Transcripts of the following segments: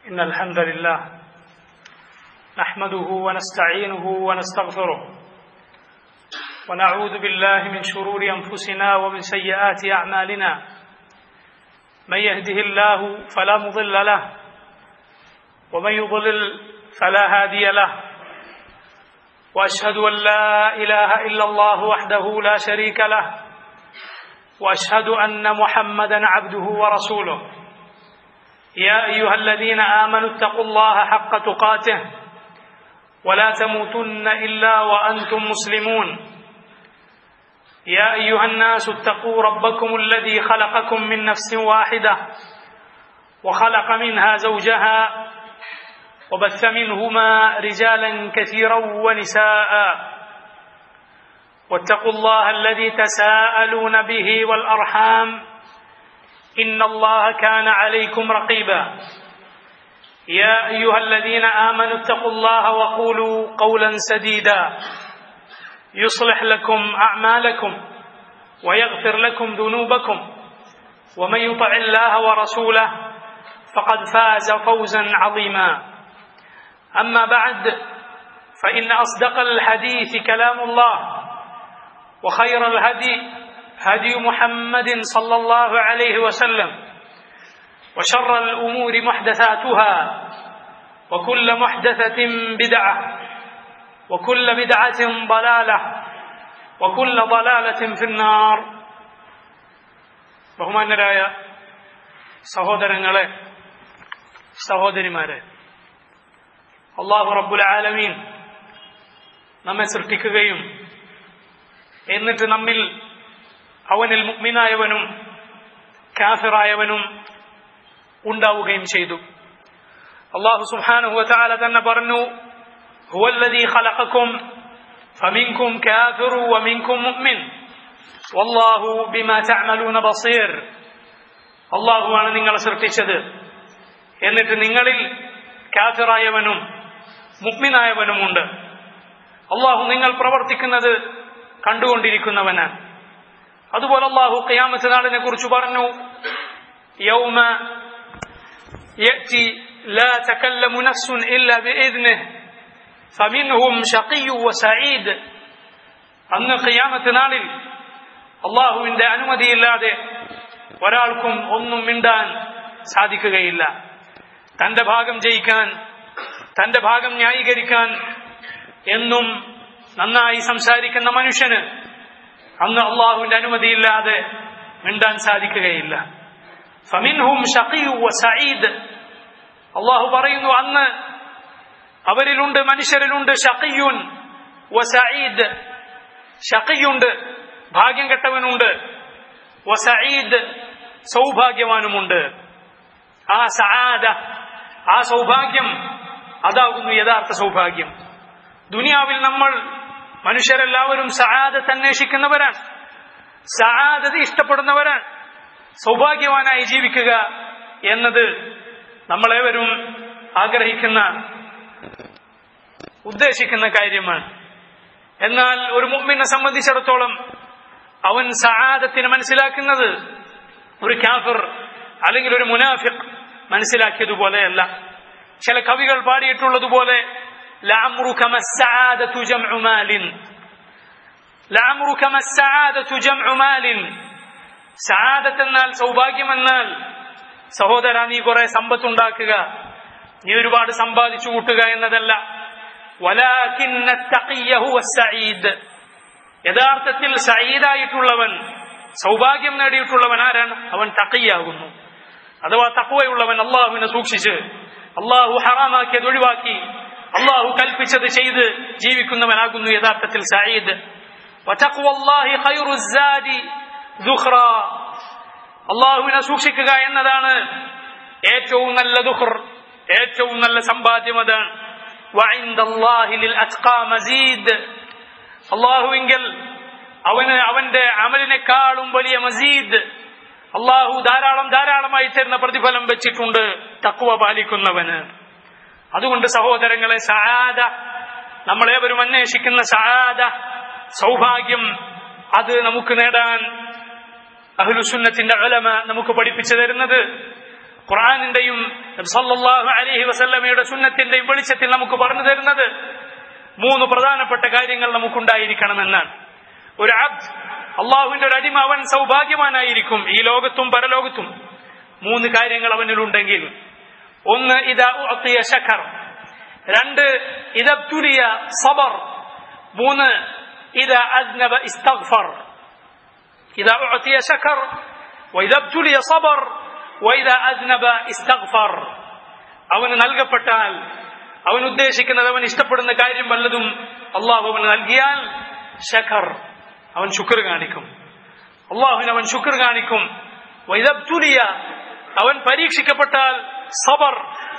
إن الحمد لله نحمده ونستعينه ونستغفره ونعوذ بالله من شرور أنفسنا ومن سيئات أعمالنا من يهده الله فلا مضل له ومن يضلل فلا هادي له وأشهد أن لا إله إلا الله وحده لا شريك له وأشهد أن محمدا عبده ورسوله يا أيها الذين آمنوا اتقوا الله حق تقاته ولا تموتن إلا وأنتم مسلمون يا أيها الناس اتقوا ربكم الذي خلقكم من نفس واحدة وخلق منها زوجها وبث منهما رجالا كثيرا ونساء واتقوا الله الذي تساءلون به والأرحام إن الله كان عليكم رقيبا يا أيها الذين آمنوا اتقوا الله وقولوا قولا سديدا يصلح لكم أعمالكم ويغفر لكم ذنوبكم ومن يطع الله ورسوله فقد فاز فوزا عظيما أما بعد فإن أصدق الحديث كلام الله وخير الهدي هدي محمد صلى الله عليه وسلم وشر الأمور محدثاتها وكل محدثة بدعة وكل بدعة ضلالة وكل ضلالة في النار ബഹുമാന്യരായ സഹോദരങ്ങളെ സഹോദരിമാരെ അള്ളാഹു റബ്ബുൽ ആലമീൻ നമ്മെ സൃഷ്ടിക്കുകയും എന്നിട്ട് നമ്മിൽ അവനിൽ മുഗ്മിനായവനും കാഫിറായവനും ഉണ്ടാവുകയും ചെയ്തു അള്ളാഹു സുബ്ഹാനഹു വതആല തന്നെ പറഞ്ഞു ഹുവല്ലദീ ഖലഖക്കും ഫമിൻകും കാഫിറു വമിൻകും മുഅ്മിൻ വല്ലാഹു ബിമാ തഅമലൂന ബസീർ അള്ളാഹുവാണ് നിങ്ങളെ സൃഷ്ടിച്ചത് എന്നിട്ട് നിങ്ങളിൽ കാഫിറായവനും മുഗ്മിനായവനുമുണ്ട് അള്ളാഹു നിങ്ങൾ പ്രവർത്തിക്കുന്നത് കണ്ടുകൊണ്ടിരിക്കുന്നവനാണ് അതുപോലെ അള്ളാഹു ഖിയാമത്ത് നാളിനെ കുറിച്ച് പറഞ്ഞു യൗമ يأتي لا تكلم نفس إلا بإذنه فمنهم شقي وسعيد അന്ന് ഖിയാമത്ത് നാളിൽ അള്ളാഹുവിന്റെ അനുമതിയില്ലാതെ ഒരാൾക്കും ഒന്നും മിണ്ടാൻ സാധിക്കുകയില്ല തന്റെ ഭാഗം ജയിക്കാൻ തന്റെ ഭാഗം ന്യായീകരിക്കാൻ എന്നും നന്നായി സംസാരിക്കുന്ന മനുഷ്യന് അന്ന് അള്ളാഹുവിന്റെ അനുമതിയില്ലാതെ മിണ്ടാൻ സാധിക്കുകയില്ല ഫമിൻഹും സഈദ് അള്ളാഹു പറയുന്നു അന്ന് അവരിലുണ്ട് മനുഷ്യരിലുണ്ട് ഷഖിയുൻ വസഈദ് ഷഖിയുണ്ട് ഭാഗ്യം കെട്ടവനുണ്ട് വസഈദ് സൗഭാഗ്യവാനുമുണ്ട് ആ സആദ ആ സൗഭാഗ്യം അതാകുന്നു യഥാർത്ഥ സൗഭാഗ്യം ദുനിയാവിൽ നമ്മൾ മനുഷ്യരെല്ലാവരും സഹാദത്ത് അന്വേഷിക്കുന്നവരാണ് സഹാദത്ത് ഇഷ്ടപ്പെടുന്നവരാണ് സൗഭാഗ്യവാനായി ജീവിക്കുക എന്നത് നമ്മളേവരും ആഗ്രഹിക്കുന്ന ഉദ്ദേശിക്കുന്ന കാര്യമാണ് എന്നാൽ ഒരു മുമ്മിനെ സംബന്ധിച്ചിടത്തോളം അവൻ സഹാദത്തിനെ മനസ്സിലാക്കുന്നത് ഒരു കാഫിർ അല്ലെങ്കിൽ ഒരു മുനാഫിഖ് മനസ്സിലാക്കിയതുപോലെയല്ല ചില കവികൾ പാടിയിട്ടുള്ളതുപോലെ لعمرك ما السعادة جمع مال لعمرك ما السعادة جمع مال സഹാദത്ത് എന്നാൽ സൗഭാഗ്യം എന്നാൽ സഹോദര നീ കുറെ സമ്പത്തുണ്ടാക്കുക നീ ഒരുപാട് സമ്പാദിച്ചു കൂട്ടുക എന്നതല്ല യഥാർത്ഥത്തിൽ സയ്യിദായിട്ടുള്ളവൻ സൗഭാഗ്യം നേടിയിട്ടുള്ളവൻ ആരാണ് അവൻ തക്കയ്യാകുന്നു അഥവാ തക്കുവയുള്ളവൻ അള്ളാഹുവിനെ സൂക്ഷിച്ച് അള്ളാഹു ഹറാമാക്കിയത് ഒഴിവാക്കി അള്ളാഹു കൽപ്പിച്ചത് ചെയ്ത് ജീവിക്കുന്നവനാകുന്നു യഥാർത്ഥത്തിൽ സയ്യിദ് അള്ളാഹുവിനെ സൂക്ഷിക്കുക എന്നതാണ് ഏറ്റവും നല്ല ദുഹർ ഏറ്റവും നല്ല സമ്പാദ്യം അതാണ് അള്ളാഹുവിങ്കൽ അവന് അവന്റെ അമലിനേക്കാളും വലിയ മസീദ് അള്ളാഹു ധാരാളം ധാരാളമായി തരുന്ന പ്രതിഫലം വെച്ചിട്ടുണ്ട് തക്കുവ പാലിക്കുന്നവന് അതുകൊണ്ട് സഹോദരങ്ങളെ സഹാദ നമ്മളേവരും അന്വേഷിക്കുന്ന സഹാദ സൗഭാഗ്യം അത് നമുക്ക് നേടാൻ അഹ്ലുസുന്നത്തിന്റെ അലമ നമുക്ക് പഠിപ്പിച്ചു തരുന്നത് ഖുർആാനിന്റെയും സല്ലല്ലാഹു അലൈഹി വസല്ലമയുടെ സുന്നത്തിന്റെയും വെളിച്ചത്തിൽ നമുക്ക് പറഞ്ഞു തരുന്നത് മൂന്ന് പ്രധാനപ്പെട്ട കാര്യങ്ങൾ നമുക്കുണ്ടായിരിക്കണമെന്നാണ് ഒരു അബ്ദ് അള്ളാഹുവിന്റെ ഒരു അടിമ അവൻ സൗഭാഗ്യവാനായിരിക്കും ഈ ലോകത്തും പരലോകത്തും മൂന്ന് കാര്യങ്ങൾ അവനിലുണ്ടെങ്കിൽ ഒന്ന് ഇതാ ഉഅത്തിയ ശഖർ രണ്ട് ഇതബ്തുലിയ സബർ മൂന്ന് ഇതാ അദ്നബ ഇസ്തഗ്ഫർ إذا أعطي شكر وإذا ابتلي صبر وإذا أذنب استغفر അവന് നൽകപ്പെട്ടാൽ അവൻ ഉദ്ദേശിക്കുന്നത് അവൻ ഇഷ്ടപ്പെടുന്ന കാര്യം വല്ലതും അള്ളാഹു അവന് നൽകിയാൽ ഷഖർ അവൻ ശുക്ർ കാണിക്കും അള്ളാഹുവിന് അവൻ ശുക്ർ കാണിക്കും വൈദബ്തുലിയ അവൻ പരീക്ഷിക്കപ്പെട്ടാൽ സബർ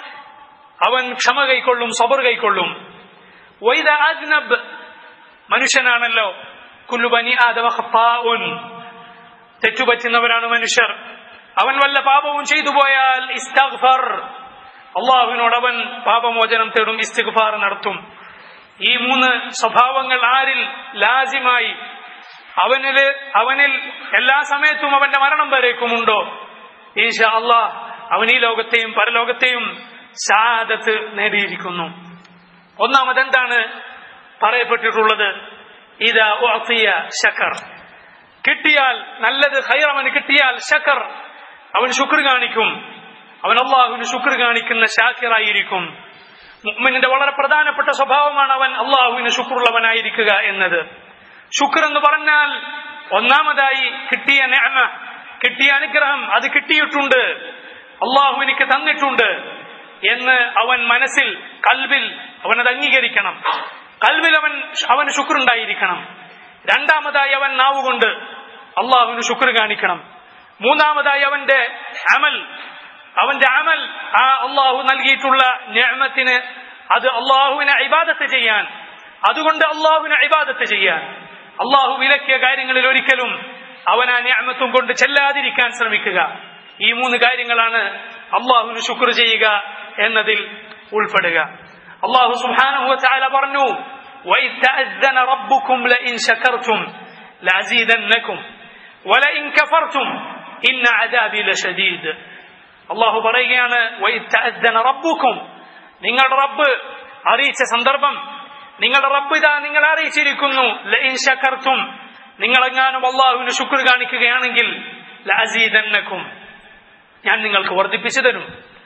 അവൻ ക്ഷമ കൈക്കൊള്ളും സബർ കൈക്കൊള്ളും വൈദ അജ്നബ് മനുഷ്യനാണല്ലോ കുല്ലുബനി ആദമ ഖത്താഉൻ തെറ്റുപറ്റുന്നവരാണ് മനുഷ്യർ അവൻ വല്ല പാപവും ചെയ്തു പോയാൽ ഇസ്തഗ്ഫർ അള്ളാഹുവിനോട് അവൻ പാപമോചനം തേടും ഇസ്തിഗ്ഫാർ നടത്തും ഈ മൂന്ന് സ്വഭാവങ്ങൾ ആരിൽ ലാജിമായി അവനില് അവനിൽ എല്ലാ സമയത്തും അവന്റെ മരണം വരേക്കുമുണ്ടോ ഈശ അള്ളാഹ് അവൻ ഈ ലോകത്തെയും പരലോകത്തെയും ശാദത്ത് നേടിയിരിക്കുന്നു ഒന്നാമത് എന്താണ് പറയപ്പെട്ടിട്ടുള്ളത് ഇതാ ഉഅത്തിയ ശക്കർ കിട്ടിയാൽ നല്ലത് ഹൈർ അവന് കിട്ടിയാൽ ശക്കർ അവൻ ശുക്ർ കാണിക്കും അവൻ അള്ളാഹുവിന് ശുക്ർ കാണിക്കുന്ന ഷാക്കിറായിരിക്കും മുഅ്മിനിന്റെ വളരെ പ്രധാനപ്പെട്ട സ്വഭാവമാണ് അവൻ അള്ളാഹുവിന് ശുക്രുള്ളവനായിരിക്കുക എന്നത് ശുക്ർ എന്ന് പറഞ്ഞാൽ ഒന്നാമതായി കിട്ടിയ നിഅമ കിട്ടിയ അനുഗ്രഹം അത് കിട്ടിയിട്ടുണ്ട് അള്ളാഹു എനിക്ക് തന്നിട്ടുണ്ട് എന്ന് അവൻ മനസ്സിൽ കൽവിൽ അവൻ അത് അംഗീകരിക്കണം കൽവിൽ അവൻ അവന് ശുക്രുണ്ടായിരിക്കണം രണ്ടാമതായി അവൻ നാവുകൊണ്ട് അള്ളാഹുവിന് ശുക്ർ കാണിക്കണം മൂന്നാമതായി അവന്റെ അമൽ അവന്റെ അമൽ ആ അള്ളാഹു നൽകിയിട്ടുള്ള ഞാമത്തിന് അത് അള്ളാഹുവിനെ ഇബാദത്ത് ചെയ്യാൻ അതുകൊണ്ട് അള്ളാഹുവിനെ ഇബാദത്ത് ചെയ്യാൻ അള്ളാഹു വിലക്കിയ കാര്യങ്ങളിൽ ഒരിക്കലും അവൻ ആ ഞാമത്തും കൊണ്ട് ചെല്ലാതിരിക്കാൻ ശ്രമിക്കുക ഈ മൂന്ന് കാര്യങ്ങളാണ് അള്ളാഹുവിന് ശുക്ർ ചെയ്യുക എന്നതിൽ ഉൾപ്പെടുക അള്ളാഹു സുബ്ഹാനഹു വതആല പറഞ്ഞു وإذ تأذن ربكم لئن شكرتم لأزيدنكم ولئن كفرتم إن عذابي لشديد അള്ളാഹു പറയുകയാണ് وإذ تأذن ربكم നിങ്ങളുടെ റബ്ബ് അറിയിച്ച സന്ദർഭം നിങ്ങളുടെ റബ്ബ് ഇതാ നിങ്ങളെ അറിയിച്ചിരിക്കുന്നു ലഇൻ ശകർത്തും നിങ്ങളെങ്ങാനും അള്ളാഹുവിന് ശുക്ർ കാണിക്കുകയാണെങ്കിൽ ലഅസീദന്നക്കും ഞാൻ നിങ്ങൾക്ക് വർദ്ധിപ്പിച്ചു തരും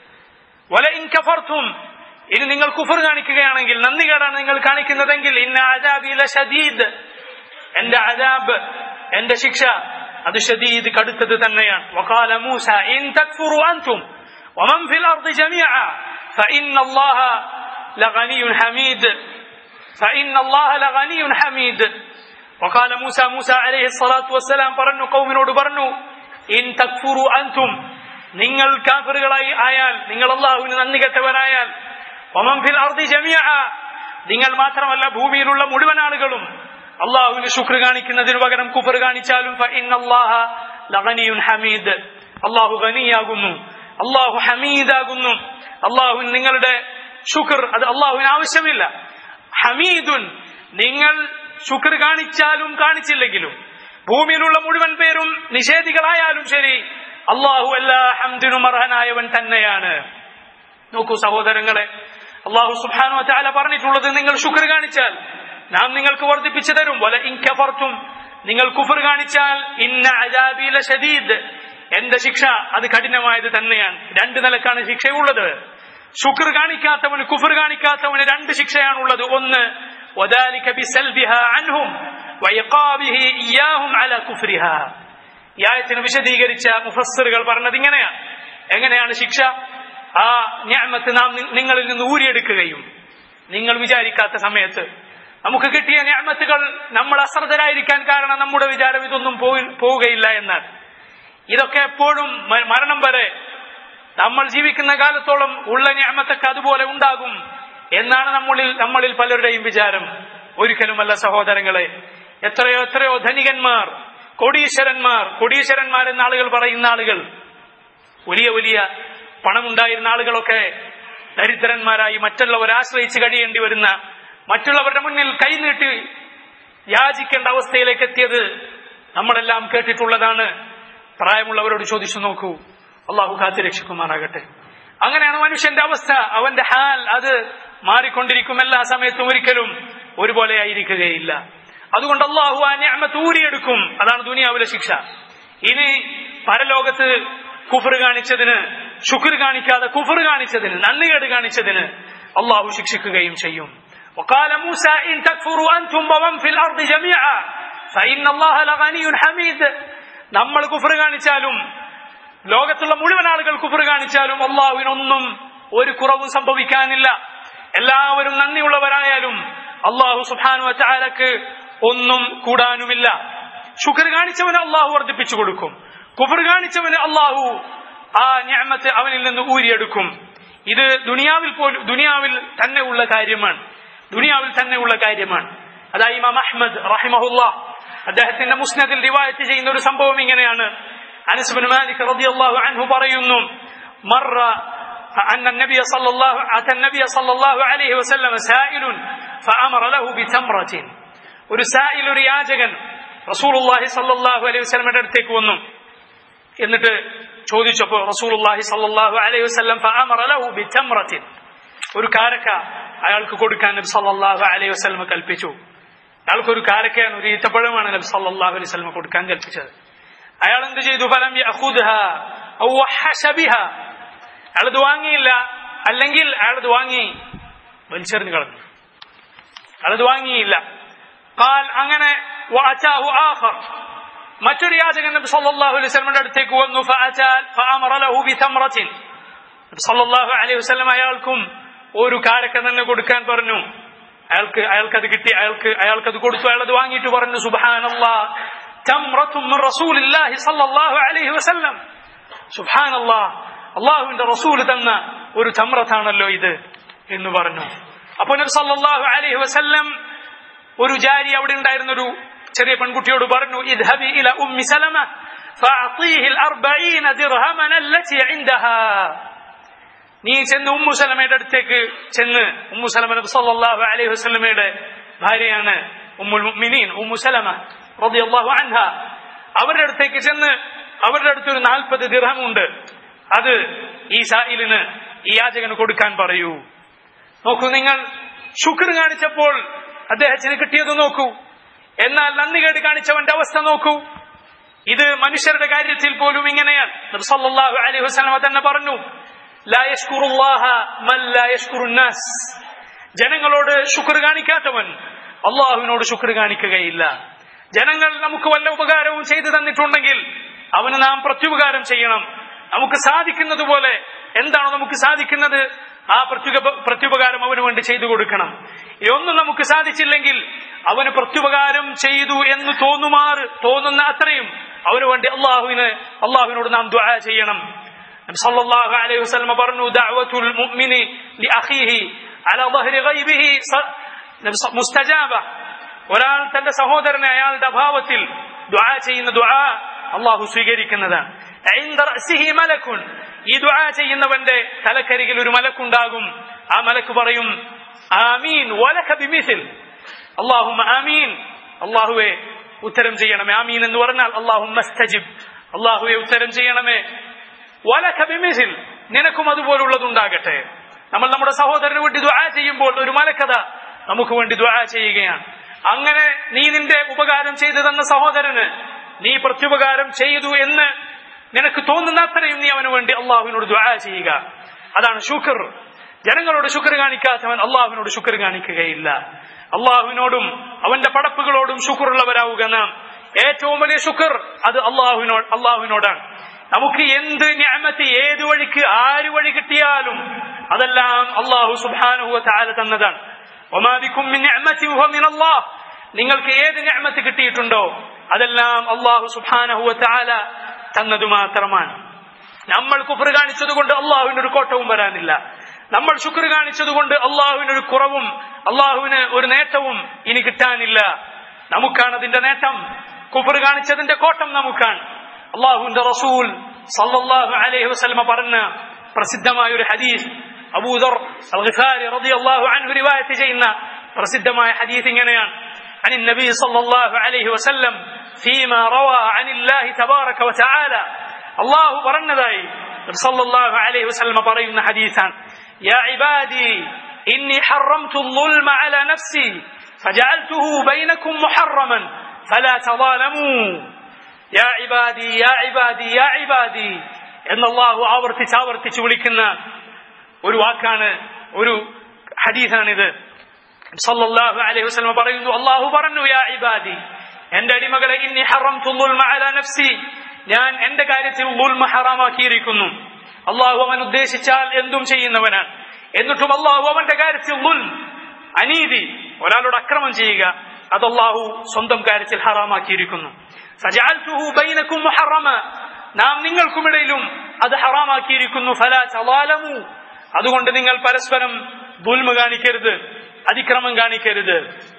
വലഇൻ കഫർത്തും ഇനി നിങ്ങൾ കുഫർ കാണിക്കുകയാണെങ്കിൽ നന്ദികേടാണ് നിങ്ങൾ കാണിക്കുന്നതെങ്കിൽ ഇന്ന അജാബില ഷദീദ് എന്റെ അജാബ് എന്റെ ശിക്ഷ അത് ഷദീദ് കടുത്തത് തന്നെയാണ് വഖാല മൂസ ഇൻ തക്ഫുറു അൻതും വമൻ ഫിൽ അർദി ജമീഅ فإن الله لغني حميد فإن الله لغني حميد وقال موسى موسى عليه الصلاة والسلام പറഞ്ഞു കൗമിനോട് പറഞ്ഞു ഇൻ തക്ഫുറു അൻതും നിങ്ങൾ കാഫറുകളായി ആയാൽ നിങ്ങൾ അള്ളാഹുവിന് നന്ദി കെട്ടവരായാൽ ഒമം ഫിൽ അർദി ജമിയ നിങ്ങൾ മാത്രമല്ല ഭൂമിയിലുള്ള മുഴുവൻ ആളുകളും അള്ളാഹുവിന് ശുക്ർ കാണിക്കുന്നതിന് പകരം കുഫർ കാണിച്ചാലും ഹമീദ് അള്ളാഹു ഖനിയാകുന്നു അള്ളാഹു ഹമീദാകുന്നു അള്ളാഹു നിങ്ങളുടെ ശുക്ർ അത് അള്ളാഹുവിന് ആവശ്യമില്ല ഹമീദുൻ നിങ്ങൾ ശുക്ർ കാണിച്ചാലും കാണിച്ചില്ലെങ്കിലും ഭൂമിയിലുള്ള മുഴുവൻ പേരും നിഷേധികളായാലും ശരി അള്ളാഹു എല്ലാ ഹംദിനും അർഹനായവൻ തന്നെയാണ് നോക്കൂ സഹോദരങ്ങളെ അള്ളാഹു സുബാനു താല പറഞ്ഞിട്ടുള്ളത് നിങ്ങൾ ശുക്ർ കാണിച്ചാൽ നാം നിങ്ങൾക്ക് വർദ്ധിപ്പിച്ചു തരും വല ഇൻകഫർത്തും നിങ്ങൾ കുഫർ കാണിച്ചാൽ ഇന്ന അജാബില ഷദീദ് എന്റെ ശിക്ഷ അത് കഠിനമായത് തന്നെയാണ് രണ്ട് നിലക്കാണ് ശിക്ഷയുള്ളത് ശുക്ർ കാണിക്കാത്തവന് കുഫർ കാണിക്കാത്തവന് രണ്ട് ശിക്ഷയാണുള്ളത് ഒന്ന് وذلك بسلبها عنهم وإقابه إياهم على كفرها ഈ ആയത്തിന് വിശദീകരിച്ച മുഫസ്സിറുകൾ പറഞ്ഞത് ഇങ്ങനെയാണ് എങ്ങനെയാണ് ശിക്ഷ ആ ഞാമത്ത് നാം നിങ്ങളിൽ നിന്ന് ഊരിയെടുക്കുകയും നിങ്ങൾ വിചാരിക്കാത്ത സമയത്ത് നമുക്ക് കിട്ടിയ ഞാമത്തുകൾ നമ്മൾ അശ്രദ്ധരായിരിക്കാൻ കാരണം നമ്മുടെ വിചാരം ഇതൊന്നും പോവുകയില്ല എന്നാണ് ഇതൊക്കെ എപ്പോഴും മരണം വരെ നമ്മൾ ജീവിക്കുന്ന കാലത്തോളം ഉള്ള ഞാമത്തൊക്കെ അതുപോലെ ഉണ്ടാകും എന്നാണ് നമ്മളിൽ നമ്മളിൽ പലരുടെയും വിചാരം ഒരിക്കലുമല്ല സഹോദരങ്ങളെ എത്രയോ എത്രയോ ധനികന്മാർ കോടീശ്വരന്മാർ കോടീശ്വരന്മാർ എന്ന ആളുകൾ പറയുന്ന ആളുകൾ വലിയ വലിയ പണമുണ്ടായിരുന്ന ആളുകളൊക്കെ ദരിദ്രന്മാരായി മറ്റുള്ളവരെ ആശ്രയിച്ച് കഴിയേണ്ടി വരുന്ന മറ്റുള്ളവരുടെ മുന്നിൽ കൈനീട്ടി യാചിക്കേണ്ട അവസ്ഥയിലേക്ക് എത്തിയത് നമ്മളെല്ലാം കേട്ടിട്ടുള്ളതാണ് പ്രായമുള്ളവരോട് ചോദിച്ചു നോക്കൂ അള്ളാഹു കാത്തുരക്ഷിക്കുമാറാകട്ടെ അങ്ങനെയാണ് മനുഷ്യന്റെ അവസ്ഥ അവന്റെ ഹാൽ അത് മാറിക്കൊണ്ടിരിക്കും എല്ലാ സമയത്തും ഒരിക്കലും ഒരുപോലെ ആയിരിക്കുകയില്ല അതുകൊണ്ട് അള്ളാഹു ആ ഞാമത്ത് ഊരിയെടുക്കും അതാണ് ദുനിയാവിലെ ശിക്ഷ ഇനി പരലോകത്ത് കുഫർ കാണിച്ചതിന് ശുക്ർ കാണിക്കാതെ കുഫർ കാണിച്ചതിന് നന്ദികേട് കാണിച്ചതിന് അള്ളാഹു ശിക്ഷിക്കുകയും ചെയ്യും وقال موسى إن تكفروا أنتم ومن في الأرض جميعا فإن الله لغني حميد നമ്മൾ കുഫർ കാണിച്ചാലും ലോകത്തുള്ള മുഴുവൻ ആളുകൾ കുഫർ കാണിച്ചാലും അള്ളാഹുവിനൊന്നും ഒരു കുറവും സംഭവിക്കാനില്ല എല്ലാവരും നന്ദിയുള്ളവരായാലും അള്ളാഹു സുബാനു ചാലക്ക് ഒന്നും കൂടാനുമില്ല ശുക്ർ കാണിച്ചവന് അള്ളാഹു വർദ്ധിപ്പിച്ചു കൊടുക്കും കുഫർ കാണിച്ചവന് അള്ളാഹു ആ ഞാമത്ത് അവനിൽ നിന്ന് ഊരിയെടുക്കും ഇത് ദുനിയാവിൽ പോലും ദുനിയാവിൽ തന്നെ ഉള്ള കാര്യമാണ് ദുനിയാവിൽ തന്നെ ഉള്ള കാര്യമാണ് അതായത് ഇമാം അഹ്മദ് റഹിമഹുല്ല അദ്ദേഹത്തിന്റെ മുസ്നദിൽ റിവായത്ത് ചെയ്യുന്ന ഒരു സംഭവം ഇങ്ങനെയാണ് അനസ് ബിൻ മാലിക് റളിയല്ലാഹു അൻഹു പറയുന്നു മറ أن النبي صلى الله أتى النبي صلى الله عليه وسلم سائل فأمر له بتمرة ഒരു സായിൽ ഒരു യാചകൻ റസൂലുള്ളാഹി സല്ലല്ലാഹു അലൈഹി വസല്ലമയുടെ അടുത്തേക്ക് വന്നു എന്നിട്ട് ചോദിച്ചപ്പോൾ റസൂലുള്ളാഹി സല്ലല്ലാഹു അലൈഹി വസല്ലം ഫഅമറ ലഹു ബിതംറത്തിൻ ഒരു കാരക്ക അയാൾക്ക് കൊടുക്കാൻ നബി സല്ലല്ലാഹു അലൈഹി വസല്ലം കൽപ്പിച്ചു അയാൾക്ക് ഒരു കാരക്കയാണ് ഒരു ഈത്തപ്പഴമാണ് നബി സല്ലല്ലാഹു അലൈഹി വസല്ലം കൊടുക്കാൻ കൽപ്പിച്ചത് അയാൾ എന്ത് ചെയ്തു ഫലം യഖുദ്ഹ ഔ വഹശ ബിഹ അയാൾ ഇത് വാങ്ങിയില്ല അല്ലെങ്കിൽ അയാൾ ഇത് വാങ്ങി വലിച്ചെറിഞ്ഞു കളഞ്ഞു അയാൾ ഇത് വാങ്ങിയില്ല قال അങ്ങനെ وأتاه آخر മറ്റൊരു യാചകൻ നബി സല്ലല്ലാഹു അലൈഹി വസല്ലമയുടെ അടുത്തേക്ക് വന്നു ഫഅതാൽ ഫഅമറ ലഹു ബിതംറത്തിൻ നബി സല്ലല്ലാഹു അലൈഹി വസല്ലം അയാൾക്കും ഒരു കാരക്ക തന്നെ കൊടുക്കാൻ പറഞ്ഞു അയാൾക്ക് അയാൾക്ക് അത് കിട്ടി അയാൾക്ക് അയാൾക്ക് അത് കൊടുത്തു അയാൾ അത് വാങ്ങിയിട്ട് പറഞ്ഞു സുബ്ഹാനല്ലാഹ് തംറത്തും മിൻ റസൂലില്ലാഹി സല്ലല്ലാഹു അലൈഹി വസല്ലം സുബ്ഹാനല്ലാഹ് അള്ളാഹുവിന്റെ റസൂൽ തന്ന ഒരു തമ്രത്താണല്ലോ ഇത് എന്ന് പറഞ്ഞു അപ്പോൾ നബി സല്ലല്ലാഹു അലൈഹി വസല്ലം ഒരു ജാരി അവിടെ ഉണ്ടായിരുന്ന ഒരു ചെറിയ പെൺകുട്ടിയോട് പറഞ്ഞു ഇദ്ഹബി ഇല ഉമ്മി സലമ فأعطيه الأربعين درهما التي عندها നീ ചെന്ന് ഉമ്മു സലമയുടെ അടുത്തേക്ക് ചെന്ന് ഉമ്മു സലമ നബി സല്ലല്ലാഹു അലൈഹി വസല്ലമയുടെ ഭാര്യയാണ് ഉമ്മുൽ മുഅ്മിനീൻ ഉമ്മു സലമ റളിയല്ലാഹു അൻഹ അവരുടെ അടുത്തേക്ക് ചെന്ന് അവരുടെ അടുത്തൊരു നാൽപ്പത് ദിർഹമുണ്ട് അത് ഈ സായിലിന് ഈ യാചകന് കൊടുക്കാൻ പറയൂ നോക്കൂ നിങ്ങൾ ശുക്ർ കാണിച്ചപ്പോൾ അദ്ദേഹത്തിന് കിട്ടിയത് നോക്കൂ എന്നാൽ നന്ദി കേട് കാണിച്ചവന്റെ അവസ്ഥ നോക്കൂ ഇത് മനുഷ്യരുടെ കാര്യത്തിൽ പോലും ഇങ്ങനെയാണ് നബി സല്ലല്ലാഹു അലൈഹി വസല്ലമ തന്നെ പറഞ്ഞു ലാ യഷ്കുറുല്ലാഹ മൻ ലാ യഷ്കുറുന്നാസ് ജനങ്ങളോട് ശുക്ർ കാണിക്കാത്തവൻ അള്ളാഹുവിനോട് ശുക്ർ കാണിക്കുകയില്ല ജനങ്ങൾ നമുക്ക് വല്ല ഉപകാരവും ചെയ്തു തന്നിട്ടുണ്ടെങ്കിൽ അവന് നാം പ്രത്യുപകാരം ചെയ്യണം നമുക്ക് സാധിക്കുന്നത് പോലെ എന്താണോ നമുക്ക് സാധിക്കുന്നത് ആ പ്രത്യുപ പ്രത്യുപകാരം അവന് വേണ്ടി ചെയ്തു കൊടുക്കണം ഇതൊന്നും നമുക്ക് സാധിച്ചില്ലെങ്കിൽ അവന് പ്രത്യുപകാരം ചെയ്തു എന്ന് തോന്നുമാറ് തോന്നുന്ന അത്രയും അവന് വേണ്ടി അള്ളാഹുവിന് അള്ളാഹുവിനോട് നാം ദുആ ചെയ്യണം സല്ലല്ലാഹു അലൈഹി വസല്ലം പറഞ്ഞു ദഅവത്തുൽ മുഅ്മിനി ലിഅഖീഹി അലാ ظهر ഗൈബിഹി മുസ്തജാബ ഒരാൾ തന്റെ സഹോദരനെ അയാളുടെ അഭാവത്തിൽ ദുആ ചെയ്യുന്ന ദുആ അള്ളാഹു സ്വീകരിക്കുന്നതാണ് عند رأسه ملك ഈ ദുആ ചെയ്യുന്നവന്റെ തലക്കരികിൽ ഒരു മലക്കുണ്ടാകും ആ മലക്ക് പറയും ആമീൻ വലക ബിമിസിൽ അല്ലാഹുമ്മ ആമീൻ അല്ലാഹുവേ ഉത്തരം ചെയ്യണമേ ആമീൻ എന്ന് പറഞ്ഞാൽ അല്ലാഹുമ്മ സ്തജിബ് അല്ലാഹുവേ ഉത്തരം ചെയ്യണമേ വലക ബിമിസിൽ നിനക്കും അതുപോലുള്ളതുണ്ടാകട്ടെ നമ്മൾ നമ്മുടെ സഹോദരന് വേണ്ടി ദുആ ചെയ്യുമ്പോൾ ഒരു മലക്കഥ നമുക്ക് വേണ്ടി ദുആ ചെയ്യുകയാണ് അങ്ങനെ നീ നിന്റെ ഉപകാരം ചെയ്തു തന്ന സഹോദരന് നീ പ്രത്യുപകാരം ചെയ്തു എന്ന് നിനക്ക് തോന്നുന്ന അത്രയും നീ അവന് വേണ്ടി അള്ളാഹുവിനോട് ദുആ ചെയ്യുക അതാണ് ശുക്ർ ജനങ്ങളോട് ശുക്ർ കാണിക്കാത്തവൻ അള്ളാഹുവിനോട് ശുക്ർ കാണിക്കുകയില്ല അള്ളാഹുവിനോടും അവന്റെ പടപ്പുകളോടും ശുക്റുള്ളവരാവുക നാം ഏറ്റവും വലിയ ശുക്ർ അത് അള്ളാഹുവിനോട് അള്ളാഹുവിനോടാണ് നമുക്ക് എന്ത് ഞാമത്ത് ഏത് വഴിക്ക് ആര് വഴി കിട്ടിയാലും അതെല്ലാം അള്ളാഹു സുബാനുഹുവ താല തന്നതാണ് നിങ്ങൾക്ക് ഏത് ഞാമത്ത് കിട്ടിയിട്ടുണ്ടോ അതെല്ലാം അള്ളാഹു സുബാനഹുവ താല തന്നതു മാത്രമാണ് നമ്മൾ കുഫർ കാണിച്ചത് കൊണ്ട് അള്ളാഹുവിന് ഒരു കോട്ടവും വരാനില്ല നമ്മൾ ശുക്ർ കാണിച്ചത് കൊണ്ട് അള്ളാഹുവിന് ഒരു കുറവും അള്ളാഹുവിന് ഒരു നേട്ടവും ഇനി കിട്ടാനില്ല നമുക്കാണ് അതിന്റെ നേട്ടം കുഫർ കാണിച്ചതിന്റെ കോട്ടം നമുക്കാണ് അള്ളാഹുവിന്റെ റസൂൽ സല്ലല്ലാഹു അലൈഹി വസല്ലമ പറഞ്ഞ പ്രസിദ്ധമായ ഒരു ഹദീസ് അബൂദർ അൽ ഗിഫാരി റളിയല്ലാഹു അൻഹു റിവായത്ത് ചെയ്യുന്ന പ്രസിദ്ധമായ ഹദീസ് ഇങ്ങനെയാണ് عن النبي صلى الله عليه وسلم فيما روى عن الله تبارك وتعالى الله برنذاي സല്ലല്ലാഹു അലൈഹി വസല്ലം പറയുന്ന ഹദീസാണ് യാ ഇബാദി ഇന്നി ഹറംതു الظلم على نفسي فجعلته بينكم محرما فلا تظالموا യാ ഇബാദി യാ ഇബാദി യാ ഇബാദി എന്ന് അള്ളാഹു ആവർത്തിച്ച് ആവർത്തിച്ച് വിളിക്കുന്ന ഒരു വാക്കാണ് ഒരു ഹദീസാണിത് സല്ലല്ലാഹു അലൈഹി വസല്ലം പറയുന്നു അള്ളാഹു പറഞ്ഞു യാ ഇബാദി എന്റെ അടിമകളെ ഇന്നി ഹറംതു الظلم على نفسي ഞാൻ എന്റെ കാര്യത്തിൽ ഉൽമ ഹറാമാക്കിയിരിക്കുന്നു അള്ളാഹു അവൻ ഉദ്ദേശിച്ചാൽ എന്തും ചെയ്യുന്നവനാണ് എന്നിട്ടും അള്ളാഹു അവന്റെ കാര്യത്തിൽ ഉൽ അനീതി ഒരാളോട് അക്രമം ചെയ്യുക അത് അള്ളാഹു സ്വന്തം കാര്യത്തിൽ ഹറാമാക്കിയിരിക്കുന്നു ഫജഅൽതുഹു ബൈനക്കും മുഹറമ നാം നിങ്ങൾക്കുമിടയിലും അത് ഹറാമാക്കിയിരിക്കുന്നു ഫലാ തവാലമു അതുകൊണ്ട് നിങ്ങൾ പരസ്പരം ദുൽമ കാണിക്കരുത് അതിക്രമം കാണിക്കരുത്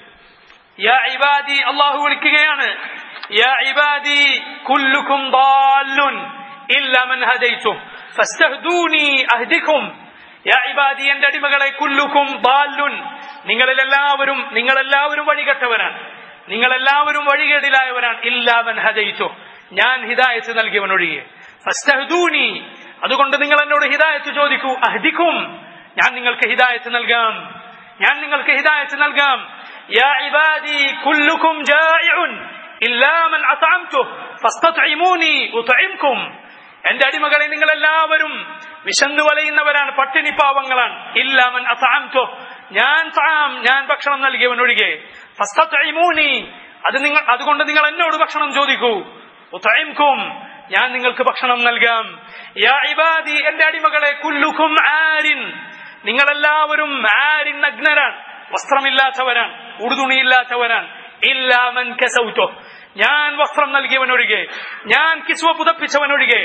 യാ ഇബാദി അള്ളാഹു വിളിക്കുകയാണ് യാ ഇബാദി കുല്ലുക്കും ضالٌ ഇല്ല മൻ ഹദൈതു ഫസ്തഹ്ദൂനി അഹ്ദികും യാ ഇബാദി എന്റെ അടിമകളെ കുല്ലുക്കും ضالٌ നിങ്ങളിലെല്ലാവരും നിങ്ങളെല്ലാവരും വഴികെട്ടവരാണ് നിങ്ങളെല്ലാവരും വഴികേടിലായവരാണ് ഇല്ലാ മൻ ഹദൈതു ഞാൻ ഹിദായത്ത് നൽകിയവനൊഴികെ ഫസ്തഹ്ദൂനി അതുകൊണ്ട് നിങ്ങൾ എന്നോട് ഹിദായത്ത് ചോദിക്കൂ അഹ്ദിക്കും ഞാൻ നിങ്ങൾക്ക് ഹിദായത്ത് നൽകാം ഞാൻ നിങ്ങൾക്ക് ഹിദായത്ത് നൽകാം യാ ഇബാദി കുല്ലുക്കും ജായിഉൻ ഇല്ലാ മൻ അത്അംതു ഫസ്തത്ഇമൂനി ഉത്ഇംകും എന്റെ അടിമകളെ നിങ്ങൾ എല്ലാവരും വിശന്നു വലയുന്നവരാണ് പട്ടിണി പാവങ്ങളാണ് ഇല്ലാമൻ അത്അംതു ഞാൻ താം ഞാൻ ഭക്ഷണം നൽകിയവനൊഴികെ ഫസ്തത്ഇമൂനി അത് നിങ്ങൾ അതുകൊണ്ട് നിങ്ങൾ എന്നോട് ഭക്ഷണം ചോദിക്കൂ ഉത്ഇംകും ഞാൻ നിങ്ങൾക്ക് ഭക്ഷണം നൽകാം യാ ഇബാദി എന്റെ അടിമകളെ കുല്ലുക്കും ആരിൻ നിങ്ങളെല്ലാവരും ആരിൻ നഗ്നരാണ് വസ്ത്രമില്ലാത്തവരാണ് ഉടുതുണിയില്ലാത്തവരാണ് ഇല്ലാമൻ കസൗറ്റോ ഞാൻ വസ്ത്രം നൽകിയവനൊഴികെ ഞാൻ കിസ്വ പുതപ്പിച്ചവനൊഴികെ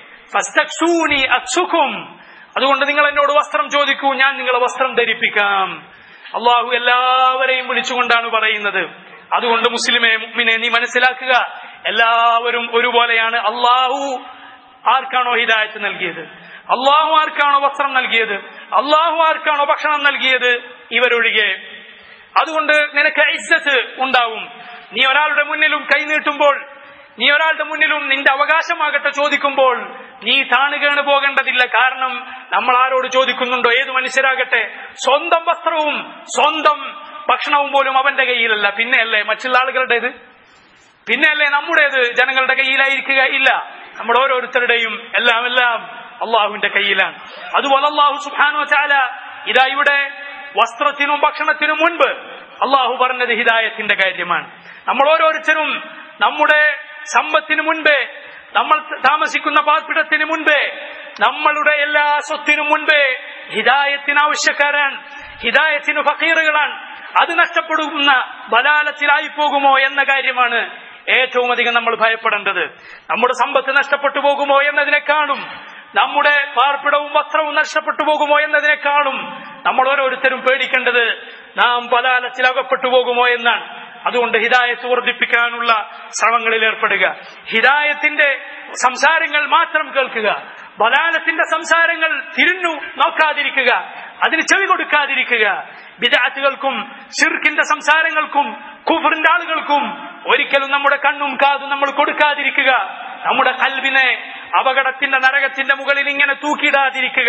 ഫസ്തക്സൂനി അക്സുക്കും അതുകൊണ്ട് നിങ്ങൾ എന്നോട് വസ്ത്രം ചോദിക്കൂ ഞാൻ നിങ്ങളെ വസ്ത്രം ധരിപ്പിക്കാം അള്ളാഹു എല്ലാവരെയും വിളിച്ചുകൊണ്ടാണ് പറയുന്നത് അതുകൊണ്ട് മുസ്ലിമെ മുഅ്മിനെ നീ മനസ്സിലാക്കുക എല്ലാവരും ഒരുപോലെയാണ് അള്ളാഹു ആർക്കാണോ ഹിദായത്ത് നൽകിയത് അള്ളാഹു ആർക്കാണോ വസ്ത്രം നൽകിയത് അള്ളാഹു ആർക്കാണോ ഭക്ഷണം നൽകിയത് ഇവരൊഴികെ അതുകൊണ്ട് നിനക്ക് ഇസ്സത്ത് ഉണ്ടാവും നീ ഒരാളുടെ മുന്നിലും കൈനീട്ടുമ്പോൾ നീ ഒരാളുടെ മുന്നിലും നിന്റെ അവകാശമാകട്ടെ ചോദിക്കുമ്പോൾ നീ താണുകേണ് പോകേണ്ടതില്ല കാരണം നമ്മൾ ആരോട് ചോദിക്കുന്നുണ്ടോ ഏത് മനുഷ്യരാകട്ടെ സ്വന്തം വസ്ത്രവും സ്വന്തം ഭക്ഷണവും പോലും അവന്റെ കയ്യിലല്ല പിന്നെയല്ലേ മറ്റുള്ള ആളുകളുടേത് പിന്നെയല്ലേ നമ്മുടേത് ജനങ്ങളുടെ കയ്യിലായിരിക്കുക ഇല്ല നമ്മുടെ ഓരോരുത്തരുടെയും എല്ലാം എല്ലാം അള്ളാഹുവിന്റെ കയ്യിലാണ് അതുപോലെ അള്ളാഹു സുഹാനു ചാല ഇതാ ഇവിടെ വസ്ത്രത്തിനും ഭക്ഷണത്തിനും മുൻപ് അള്ളാഹു പറഞ്ഞത് ഹിദായത്തിന്റെ കാര്യമാണ് നമ്മൾ ഓരോരുത്തരും നമ്മുടെ സമ്പത്തിന് മുൻപേ നമ്മൾ താമസിക്കുന്ന പാർപ്പിടത്തിന് മുൻപേ നമ്മളുടെ എല്ലാ സ്വത്തിനും മുൻപേ ഹിദായത്തിന് ആവശ്യക്കാരാണ് ഹിദായത്തിന് ഫക്കീറുകളാണ് അത് നഷ്ടപ്പെടുന്ന ബലാലത്തിലായി പോകുമോ എന്ന കാര്യമാണ് ഏറ്റവും അധികം നമ്മൾ ഭയപ്പെടേണ്ടത് നമ്മുടെ സമ്പത്ത് നഷ്ടപ്പെട്ടു പോകുമോ എന്നതിനെക്കാളും നമ്മുടെ പാർപ്പിടവും വസ്ത്രവും നഷ്ടപ്പെട്ടു പോകുമോ എന്നതിനേക്കാളും നമ്മൾ ഓരോരുത്തരും പേടിക്കേണ്ടത് നാം പലാലത്തിൽ അകപ്പെട്ടു പോകുമോ എന്നാണ് അതുകൊണ്ട് ഹിദായത്ത് വർദ്ധിപ്പിക്കാനുള്ള ശ്രമങ്ങളിൽ ഏർപ്പെടുക ഹിദായത്തിന്റെ സംസാരങ്ങൾ മാത്രം കേൾക്കുക ബലാലത്തിന്റെ സംസാരങ്ങൾ തിരിഞ്ഞു നോക്കാതിരിക്കുക അതിന് ചെവി കൊടുക്കാതിരിക്കുക വിദാത്തുകൾക്കും ഷിർക്കിന്റെ സംസാരങ്ങൾക്കും കുഫറിന്റെ ആളുകൾക്കും ഒരിക്കലും നമ്മുടെ കണ്ണും കാതും നമ്മൾ കൊടുക്കാതിരിക്കുക നമ്മുടെ കൽവിനെ അപകടത്തിന്റെ നരകത്തിന്റെ മുകളിൽ ഇങ്ങനെ തൂക്കിയിടാതിരിക്കുക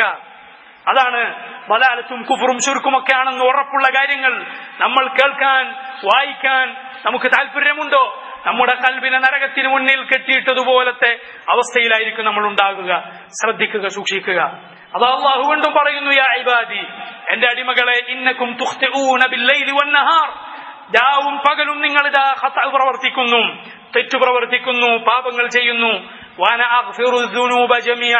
അതാണ് ബലാലത്തും കുഫറും ചുരുക്കും ഒക്കെ ആണെന്ന് ഉറപ്പുള്ള കാര്യങ്ങൾ നമ്മൾ കേൾക്കാൻ വായിക്കാൻ നമുക്ക് താല്പര്യമുണ്ടോ നമ്മുടെ കൽവിനെ നരകത്തിന് മുന്നിൽ കെട്ടിയിട്ടതുപോലത്തെ അവസ്ഥയിലായിരിക്കും നമ്മൾ ഉണ്ടാകുക ശ്രദ്ധിക്കുക സൂക്ഷിക്കുക അത് അള്ളാഹു കൊണ്ടും പറയുന്നു യാ ഇബാദി എന്റെ അടിമകളെ ഇന്നക്കും തുഖ്തിഊന ബില്ലൈലി വന്നഹാർ രാവും പകലും നിങ്ങൾ ഇതാ ഖത പ്രവർത്തിക്കുന്നു തെറ്റു പ്രവർത്തിക്കുന്നു പാപങ്ങൾ ചെയ്യുന്നു വാന അഗ്ഫിറു ദുനൂബ ജമീഅ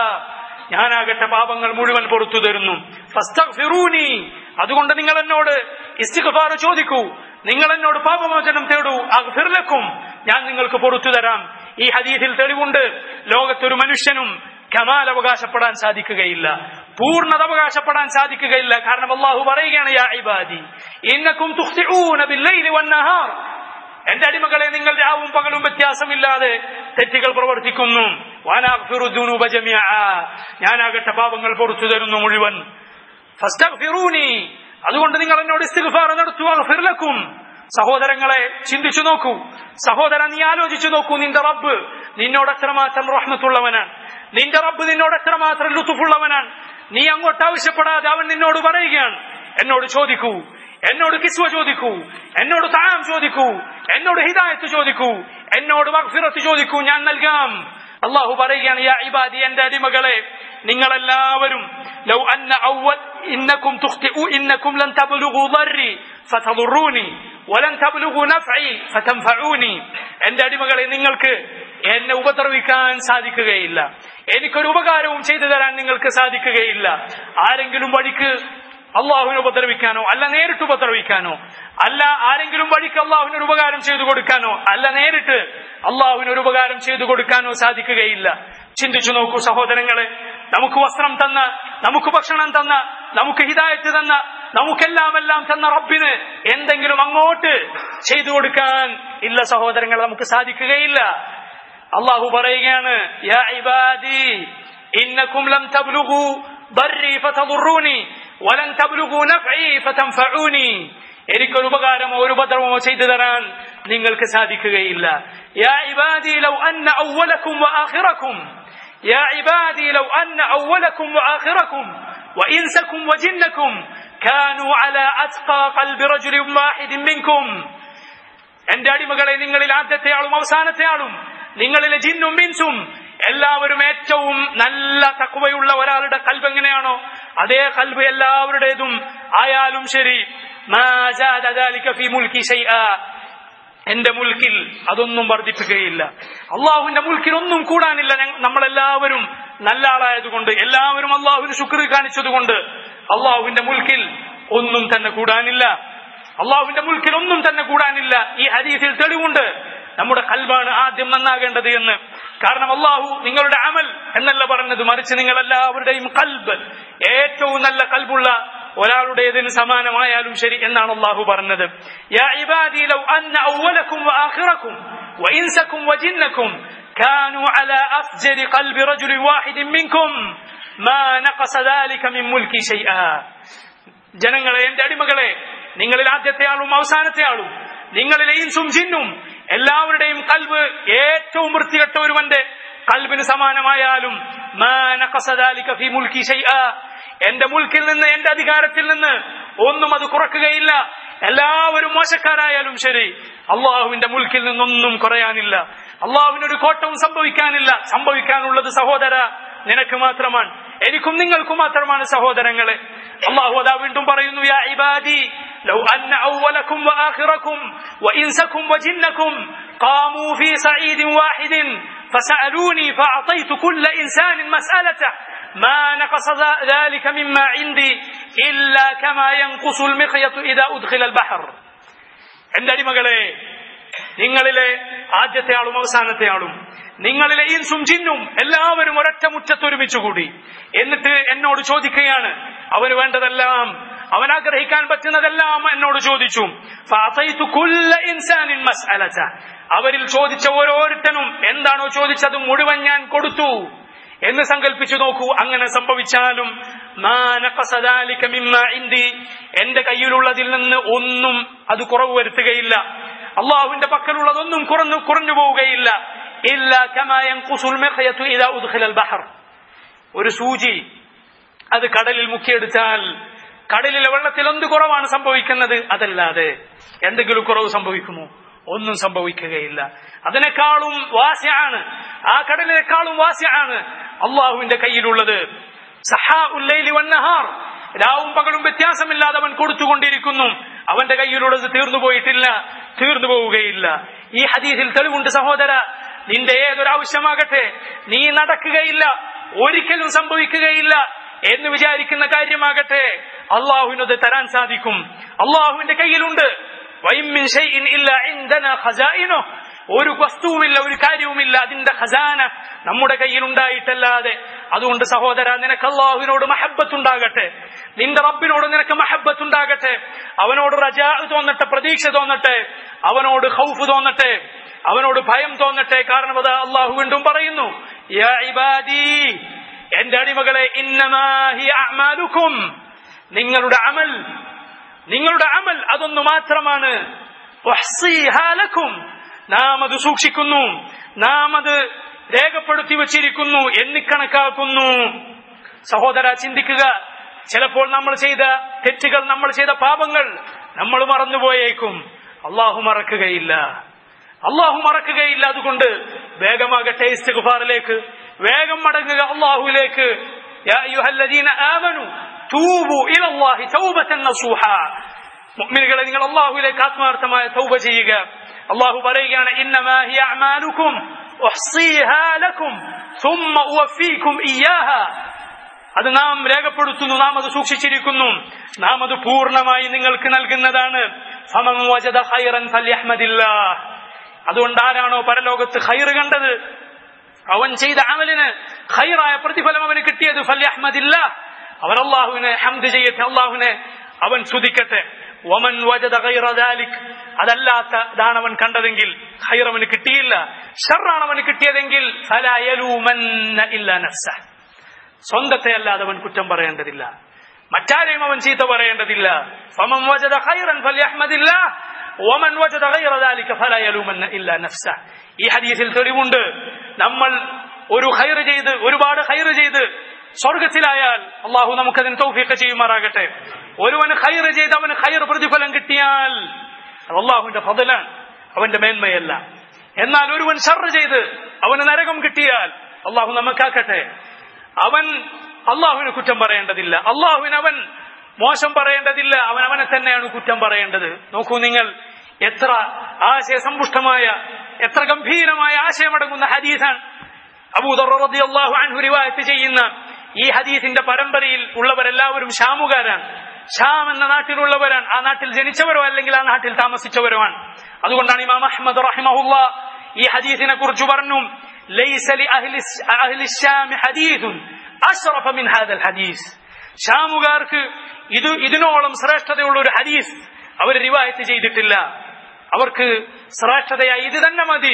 ഞാനാകട്ടെ പാപങ്ങൾ മുഴുവൻ പുറത്തു തരുന്നു ഫസ്തഗ്ഫിറൂനി അതുകൊണ്ട് നിങ്ങൾ എന്നോട് ഇസ്തിഗ്ഫാർ ചോദിക്കൂ നിങ്ങൾ എന്നോട് പാപമോചനം തേടൂ അഗ്ഫിർലക്കും ഞാൻ നിങ്ങൾക്ക് പുറത്തു തരാം ഈ ഹദീസിൽ തെളിവുണ്ട് ലോകത്തൊരു മനുഷ്യനും കമാൽ അവകാശപ്പെടാൻ സാധിക്കുകയില്ല പൂർണ്ണത അവകാശപ്പെടാൻ സാധിക്കുകയില്ല കാരണം അള്ളാഹു പറയുകയാണ് യാ ഇബാദി ഇന്നക്കും തുഖ്തിഊന ബില്ലൈലി വന്നഹാർ എന്റെ അടിമകളെ നിങ്ങൾ രാവും പകലും വ്യത്യാസമില്ലാതെ തെറ്റുകൾ പ്രവർത്തിക്കുന്നു വാനാഗ്ഫിറു ദുനൂബ ജമിഅ ഞാനാകട്ടെ പാപങ്ങൾ പുറത്തു തരുന്നു മുഴുവൻ ഫസ്തഗ്ഫിറൂനി അതുകൊണ്ട് നിങ്ങൾ എന്നോട് ഇസ്തിഗ്ഫാർ നടത്തുക അഗ്ഫിർ ലക്കും സഹോദരങ്ങളെ ചിന്തിച്ചു നോക്കൂ സഹോദരൻ നീ ആലോചിച്ചു നോക്കൂ നിന്റെ റബ്ബ് നിന്നോട് എത്രമാത്രം റഹ്മത്തുള്ളവനാണ് നിന്റെ റബ്ബ് നിന്നോട് എത്രമാത്രം ലുത്തുഫുള്ളവനാണ് നീ അങ്ങോട്ട് ആവശ്യപ്പെടാതെ അവൻ നിന്നോട് പറയുകയാണ് എന്നോട് ചോദിക്കൂ എന്നോട് കിസ്വ ചോദിക്കൂ എന്നോട് താം ചോദിക്കൂ എന്നോട് ഹിദായത്ത് ചോദിക്കൂ എന്നോട് മഗ്ഫിറത്ത് ചോദിക്കൂ ഞാൻ നൽകാം അള്ളാഹു പറയുകയാണ് യാ ഇബാദി എന്റെ അടിമകളെ നിങ്ങളെല്ലാവരും ലൗ അന്ന അവൽ ഇന്നക്കും തുഖ്തിഉ ഇന്നക്കും ലൻ തബ്ലുഗു ضري فتضروني ولن تبلغوا نفعي فتنفعوني എന്റെ അടിമകളെ നിങ്ങൾക്ക് എന്നെ ഉപദ്രവിക്കാൻ സാധിക്കുകയില്ല എനിക്കൊരു ഉപകാരവും ചെയ്തു തരാൻ നിങ്ങൾക്ക് സാധിക്കുകയില്ല ആരെങ്കിലും വഴിക്ക് അള്ളാഹുവിനെ ഉപദ്രവിക്കാനോ അല്ല നേരിട്ട് ഉപദ്രവിക്കാനോ അല്ല ആരെങ്കിലും വഴിക്ക് അള്ളാഹുവിന് ഒരു ഉപകാരം ചെയ്തു കൊടുക്കാനോ അല്ല നേരിട്ട് അള്ളാഹുവിന് ഒരു ഉപകാരം ചെയ്തു കൊടുക്കാനോ സാധിക്കുകയില്ല ചിന്തിച്ചു നോക്കൂ സഹോദരങ്ങളെ നമുക്ക് വസ്ത്രം തന്ന നമുക്ക് ഭക്ഷണം തന്ന നമുക്ക് ഹിതായത്ത് തന്ന നമുക്കെല്ലാം എല്ലാം തന്ന റബ്ബിന് എന്തെങ്കിലും അങ്ങോട്ട് ചെയ്തു കൊടുക്കാൻ ഇല്ല സഹോദരങ്ങൾ നമുക്ക് സാധിക്കുകയില്ല അള്ളാഹു പറയുകയാണ് യാ ഇബാദി ഇന്നക്കും ലം തബ്ലുഗു ضري فتضروني ولن تبلغوا نفعي فتنفعوني എനിക്കൊരു ഉപകാരമോ ഒരു ഉപദ്രവമോ ചെയ്തു തരാൻ നിങ്ങൾക്ക് സാധിക്കുകയില്ല യാ ഇബാദി ലൗ അന്ന അവലക്കും വആഖിറക്കും يا عبادي لو أن أولكم وآخركم وإنسكم وجنكم كانوا على أتقى قلب رجل واحد منكم എന്റെ അടിമകളെ നിങ്ങളിൽ ആദ്യത്തെ ആളും അവസാനത്തെ ആളും നിങ്ങളിലെ ജിന്നും മിൻസും എല്ലാവരും ഏറ്റവും നല്ല തക്കുവയുള്ള ഒരാളുടെ കൽബ് എങ്ങനെയാണോ അതേ കൽബ് എല്ലാവരുടേതും ആയാലും ശരി മാ ജാദ ذلك في ملكي شيئا എന്റെ മുൽക്കിൽ അതൊന്നും വർദ്ധിപ്പിക്കുകയില്ല അള്ളാഹുവിന്റെ മുൽക്കിൽ ഒന്നും കൂടാനില്ല നമ്മളെല്ലാവരും നല്ല ആളായതുകൊണ്ട് എല്ലാവരും അള്ളാഹുവിന് ശുക്ർ കാണിച്ചതുകൊണ്ട് അള്ളാഹുവിന്റെ മുൽക്കിൽ ഒന്നും തന്നെ കൂടാനില്ല അള്ളാഹുവിന്റെ മുൽക്കിൽ ഒന്നും തന്നെ കൂടാനില്ല ഈ ഹരീഫിൽ തെളിവുണ്ട് നമ്മുടെ കൽബാണ് ആദ്യം നന്നാകേണ്ടത് എന്ന് കാരണം അള്ളാഹു നിങ്ങളുടെ അമൽ എന്നല്ല പറഞ്ഞത് മറിച്ച് നിങ്ങൾ എല്ലാവരുടെയും കൽബ് ഏറ്റവും നല്ല കൽബുള്ള ഒരാളുടേതിന് സമാനമായാലും ശരി എന്നാണ് അള്ളാഹു പറഞ്ഞത് യാ ഇബാദി ലൗ അന്ന അവലക്കും വആഖിറക്കും വഇൻസക്കും വജിന്നക്കും كانوا على أفجر قلب رجل واحد منكم ما نقص ذلك من ملكي شيئا ജനങ്ങളെ എന്റെ അടിമകളെ നിങ്ങളിൽ ആദ്യത്തെ ആളും അവസാനത്തെ ആളും നിങ്ങളിലെ ഇൻസും ജിന്നും എല്ലാവരുടെയും കൽവ് ഏറ്റവും വൃത്തികെട്ട ഒരുവന്റെ കൽബിന് സമാനമായാലും എന്റെ മുൽക്കിൽ നിന്ന് എന്റെ അധികാരത്തിൽ നിന്ന് ഒന്നും അത് കുറക്കുകയില്ല എല്ലാവരും മോശക്കാരായാലും ശരി അള്ളാഹുവിന്റെ മുൽക്കിൽ നിന്നൊന്നും കുറയാനില്ല അള്ളാഹുവിനൊരു കോട്ടവും സംഭവിക്കാനില്ല സംഭവിക്കാനുള്ളത് സഹോദര നിനക്ക് മാത്രമാണ് എനിക്കും നിങ്ങൾക്കും മാത്രമാണ് സഹോദരങ്ങളെ അള്ളാഹു അതാ വീണ്ടും പറയുന്നു യാ ഇബാദി ലൗ അന്ന അവലക്കും വആഖിറക്കും വഇൻസക്കും വജിന്നക്കും قاموا في صعيد واحد فسألوني فأعطيت كل إنسان مسألته ما نقص ذلك مما عندي إلا كما ينقص المخيط إذا أدخل البحر عند അടിമകളെ നിങ്ങളിലെ ആദ്യത്തെ ആളും അവസാനത്തെ ആളും നിങ്ങളിലെ ഇൻസും ജിന്നും എല്ലാവരും ഒരൊറ്റ മുറ്റത്തൊരുമിച്ചുകൂടി എന്നിട്ട് എന്നോട് ചോദിക്കുകയാണ് അവന് വേണ്ടതെല്ലാം അവൻ ആഗ്രഹിക്കാൻ പറ്റുന്നതെല്ലാം എന്നോട് ചോദിച്ചു അവരിൽ ചോദിച്ച ഓരോരുത്തനും എന്താണോ ചോദിച്ചത് മുഴുവൻ ഞാൻ കൊടുത്തു എന്ന് സങ്കല്പിച്ചു നോക്കൂ അങ്ങനെ സംഭവിച്ചാലും എന്റെ കയ്യിലുള്ളതിൽ നിന്ന് ഒന്നും അത് കുറവ് വരുത്തുകയില്ല അള്ളാഹുവിന്റെ പക്കലുള്ളതൊന്നും കുറഞ്ഞു കുറഞ്ഞു പോവുകയില്ല ഇല്ല ഒരു സൂചി അത് കടലിൽ മുക്കിയെടുത്താൽ കടലിലെ വെള്ളത്തിൽ എന്ത് കുറവാണ് സംഭവിക്കുന്നത് അതല്ലാതെ എന്തെങ്കിലും കുറവ് സംഭവിക്കുമോ ഒന്നും സംഭവിക്കുകയില്ല അതിനേക്കാളും വാസ്യാണ് ആ കടലിനേക്കാളും വാസ്യാണ് അള്ളാഹുവിന്റെ കയ്യിലുള്ളത് സഹാ ഉല്ലൈലി വന്നഹാർ രാവും പകലും വ്യത്യാസമില്ലാതെ അവൻ കൊടുത്തുകൊണ്ടിരിക്കുന്നു അവന്റെ കയ്യിലുള്ളത് തീർന്നു പോയിട്ടില്ല തീർന്നു പോവുകയില്ല ഈ ഹദീസിൽ തെളിവുണ്ട് സഹോദര നിന്റെ ഏതൊരാവശ്യമാകട്ടെ നീ നടക്കുകയില്ല ഒരിക്കലും സംഭവിക്കുകയില്ല എന്ന് വിചാരിക്കുന്ന കാര്യമാകട്ടെ അള്ളാഹുവിനത് തരാൻ സാധിക്കും അള്ളാഹുവിന്റെ കയ്യിലുണ്ട് ഒരു വസ്തുവുമില്ല ഒരു കാര്യവുമില്ല അതിന്റെ ഖസാന നമ്മുടെ കയ്യിൽ ഉണ്ടായിട്ടല്ലാതെ അതുകൊണ്ട് സഹോദര നിനക്ക് അള്ളാഹുവിനോട് മഹബത്തുണ്ടാകട്ടെ നിന്റെ റബ്ബിനോട് നിനക്ക് മഹബത്തുണ്ടാകട്ടെ അവനോട് റജാ തോന്നട്ടെ പ്രതീക്ഷ തോന്നട്ടെ അവനോട് ഹൗഫ് തോന്നട്ടെ അവനോട് ഭയം തോന്നട്ടെ കാരണം അത് അള്ളാഹു വീണ്ടും പറയുന്നു യാ ഇബാദി എന്റെ അടിമകളെ ഇന്നമാഹി അമാലുക്കും നിങ്ങളുടെ അമൽ നിങ്ങളുടെ അമൽ അതൊന്നു മാത്രമാണ് ഉഹ്സിഹാ ലക്കും. നാം അത് സൂക്ഷിക്കുന്നു നാം അത് രേഖപ്പെടുത്തി വച്ചിരിക്കുന്നു എണ്ണിക്കണക്കാക്കുന്നു സഹോദര ചിന്തിക്കുക ചിലപ്പോൾ നമ്മൾ ചെയ്ത തെറ്റുകൾ നമ്മൾ ചെയ്ത പാപങ്ങൾ നമ്മൾ മറന്നുപോയേക്കും അള്ളാഹു മറക്കുകയില്ല അള്ളാഹു മറക്കുകയില്ല അതുകൊണ്ട് വേഗമാകട്ടെ ഇസ്തിഗ്ഫാറിലേക്ക് വേഗം മടങ്ങുക അള്ളാഹുവിലേക്ക് യാ അയ്യുഹല്ലദീന ആമനു തൂബു ഇലല്ലാഹി തൗബതൻ നസൂഹാ മുഅ്മിനുകളെ നിങ്ങൾ അള്ളാഹുവിലേക്ക് ആത്മാർത്ഥമായ തൗബ ചെയ്യുക അള്ളാഹു പറയുകയാണ് ഇന്നമാ ഹിയ അഅമാലുക്കും ഉഹ്സിഹാ ലക്കും ثم ഉവഫീകും ഇയ്യാഹാ അത് നാം രേഖപ്പെടുത്തുന്നു നാം അത് സൂക്ഷിച്ചിരിക്കുന്നു നാം അത് പൂർണ്ണമായി നിങ്ങൾക്ക് നൽകുന്നതാണ് ഫമൻ വജദ ഖൈറൻ ഫല്യഹ്മദില്ലാഹ് അതുകൊണ്ട് ആരാണോ പരലോകത്ത് ഖൈർ കണ്ടത് അവൻ ചെയ്ത അമലിന് ഖൈറായ പ്രതിഫലം അവന് കിട്ടിയത് ഫല്യഹ്മദില്ല അവൻ അള്ളാഹുവിനെ ഹംദ് ചെയ്യട്ടെ അള്ളാഹുവിനെ അവൻ സ്തുതിക്കട്ടെ വമൻ വജദ ഖൈറ ദാലിക് അതല്ലാത്ത ഇതാണ് അവൻ കണ്ടതെങ്കിൽ ഖൈർ അവന് കിട്ടിയില്ല ഷർറാണ് അവന് കിട്ടിയതെങ്കിൽ ഫലാ യലൂമന്ന ഇല്ലാ നഫ്സഹ് സ്വന്തത്തെ അല്ലാതെ അവൻ കുറ്റം പറയേണ്ടതില്ല മറ്റാരെയും അവൻ ചീത്ത പറയേണ്ടതില്ല ഫമൻ വജദ ഖൈറൻ ഫല്യഹ്മദില്ലാഹ് വമൻ വജദ ഗൈറ ദാലിക ഫലാ യലൂമന്ന ഇല്ലാ നഫ്സഹ് ഈ ഹദീസിൽ തെളിവുണ്ട് നമ്മൾ ഒരു ഖൈർ ചെയ്ത് ഒരുപാട് ഖൈർ ചെയ്ത് സ്വർഗത്തിലായാൽ അള്ളാഹു നമുക്കതിന് തൗഫീഖ് ചെയ്യുമാറാകട്ടെ ഒരുവന് ഖൈർ ചെയ്ത് അവന് ഖൈർ പ്രതിഫലം കിട്ടിയാൽ അത് അള്ളാഹുവിന്റെ ഫضലാണ് അവന്റെ മേന്മയല്ല എന്നാൽ ഒരുവൻ ഷർ ചെയ്ത് അവന് നരകം കിട്ടിയാൽ അള്ളാഹു നമുക്കാക്കട്ടെ അവൻ അള്ളാഹുവിന് കുറ്റം പറയേണ്ടതില്ല അള്ളാഹുവിന് അവൻ മോശം പറയേണ്ടതില്ല അവൻ അവനെ തന്നെയാണ് കുറ്റം പറയേണ്ടത് നോക്കൂ നിങ്ങൾ എത്ര ആശയസമ്പുഷ്ടമായ എത്ര ഗംഭീരമായ ആശയമടങ്ങുന്ന ഹദീസാണ് അബൂദർഹു അൻഹു റിവായത്ത് ചെയ്യുന്ന ഈ ഹദീസിന്റെ പരമ്പരയിൽ ഉള്ളവരെല്ലാവരും ഷാമുകാരാണ് ഷാം എന്ന നാട്ടിലുള്ളവരാണ് ആ നാട്ടിൽ ജനിച്ചവരോ അല്ലെങ്കിൽ ആ നാട്ടിൽ താമസിച്ചവരോ ആണ് അതുകൊണ്ടാണ് ഇമാം അഹമ്മദ് റഹിമഹുല്ല ഈ ഹദീസിനെ കുറിച്ച് പറഞ്ഞു ليس لأهل أهل الشام حديث أشرف من هذا الحديث ഷാമുകാർക്ക് ഇത് ഇതിനോളം ശ്രേഷ്ഠതയുള്ള ഒരു ഹദീസ് അവർ റിവായത്ത് ചെയ്തിട്ടില്ല അവർക്ക് ശ്രേഷ്ഠതയായി ഇത് തന്നെ മതി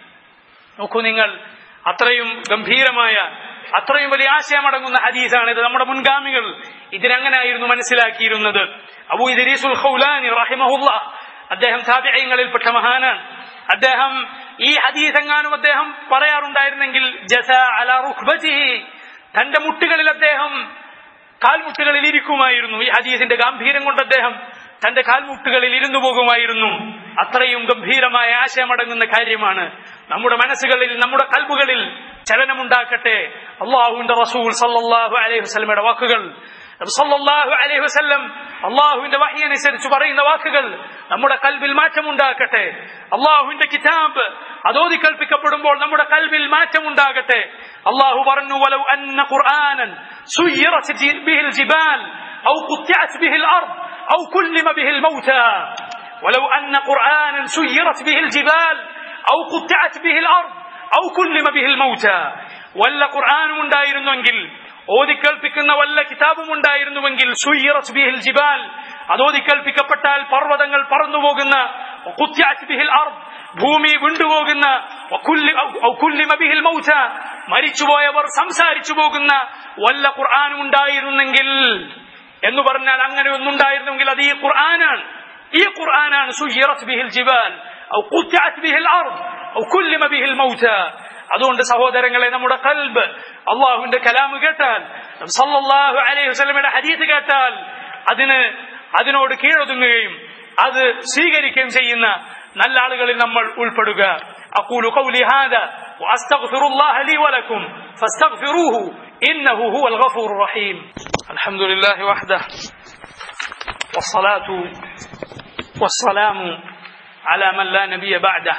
നോക്കൂ നിങ്ങൾ അത്രയും ഗംഭീരമായ അത്രയും വലിയ ആശയമടങ്ങുന്ന ഹദീസാണ് ഇത് നമ്മുടെ മുൻഗാമികൾ ഇതിനങ്ങനായിരുന്നു മനസ്സിലാക്കിയിരുന്നത് അബൂ ഇദ്രീസുൽ ഖൗലാനി റഹിമഹുല്ല അദ്ദേഹം താബിഈങ്ങളിൽപ്പെട്ട മഹാനാണ് അദ്ദേഹം ഈ ഹദീസെങ്ങാനും അദ്ദേഹം പറയാറുണ്ടായിരുന്നെങ്കിൽ ജസ അല റുഖ്ബതിഹി തന്റെ മുട്ടുകളിൽ അദ്ദേഹം കാൽമുട്ടുകളിൽ ഇരിക്കുമായിരുന്നു ഈ ഹദീസിന്റെ ഗാംഭീര്യം കൊണ്ട് അദ്ദേഹം തന്റെ കാൽമുട്ടുകളിൽ ഇരുന്നു പോകുമായിരുന്നു അത്രയും ഗംഭീരമായ ആശയമടങ്ങുന്ന കാര്യമാണ് നമ്മുടെ മനസ്സുകളിൽ നമ്മുടെ കൽബുകളിൽ ചലനമുണ്ടാക്കട്ടെ അള്ളാഹുവിന്റെ റസൂൽ സല്ലല്ലാഹു അലൈഹി വസല്ലമയുടെ വാക്കുകൾ സല്ലല്ലാഹു അലൈഹി വസല്ലം അള്ളാഹുവിന്റെ വഹിയനുസരിച്ച് പറയുന്ന വാക്കുകൾ നമ്മുടെ കൽബിൽ മാറ്റമുണ്ടാക്കട്ടെ അള്ളാഹുവിന്റെ കിതാബ് അതോതി കൽപ്പിക്കപ്പെടുമ്പോൾ നമ്മുടെ കൽബിൽ മാറ്റമുണ്ടാകട്ടെ അള്ളാഹു പറഞ്ഞു വലൗ അന്ന ഖുർആനൻ സുയ്യിറത് ബിഹിൽ ജിബാൽ ഔ ഖുത്തിഅത് ബിഹിൽ അർദ് ഔ കുല്ലിമ ബിഹിൽ മൗതാ ولو أن قرآنا سيرت به الجبال أو قطعت به الأرض أو كلم به الموتى ولا قرآن ഉണ്ടായിരുന്നെങ്കിൽ ഓതിക്കൽപ്പിക്കുന്ന വല്ല കിതാബും ഉണ്ടായിരുന്നുവെങ്കിൽ സുയ്യിറത് ബിഹിൽ ജിബാൽ അതോതിക്കൽപ്പിക്കപ്പെട്ടാൽ പർവ്വതങ്ങൾ പറന്നുപോകുന്ന ഖുത്തിഅത് ബിഹിൽ അർദ് ഭൂമി വിണ്ടുപോകുന്ന വകുല്ലി- ഔ കുല്ലിമ ബിഹിൽ മൗത മരിച്ചുപോയവർ സംസാരിച്ചു പോകുന്ന വല്ല ഖുർആനും ഉണ്ടായിരുന്നെങ്കിൽ എന്ന് പറഞ്ഞാൽ അങ്ങനെ ഒന്നുണ്ടായിരുന്നെങ്കിൽ അത് ഈ ഖുർആനാണ് ഈ ഖുർആനാണ് സുയ്യിറത് ബിഹിൽ ജിബാൽ ഔ ഖുത്തിഅത് ബിഹിൽ അർദ് ഔ കുല്ലിമ ബിഹിൽ മൗത അതുകൊണ്ട് സഹോദരങ്ങളെ നമ്മുടെ കൽബ് അള്ളാഹുവിന്റെ കലാമ് കേട്ടാൽ സല്ലല്ലാഹു അലൈഹി വസല്ലമയുടെ ഹദീസ് കേട്ടാൽ അതിന് അതിനോട് കീഴൊതുങ്ങുകയും അത് സ്വീകരിക്കുകയും ചെയ്യുന്ന നല്ല ആളുകളിൽ നമ്മൾ ഉൾപ്പെടുക أقول قولي هذا وأستغفر الله لي ولكم فاستغفروه إنه هو الغفور الرحيم الحمد لله وحده والصلاة والسلام على من لا نبي بعده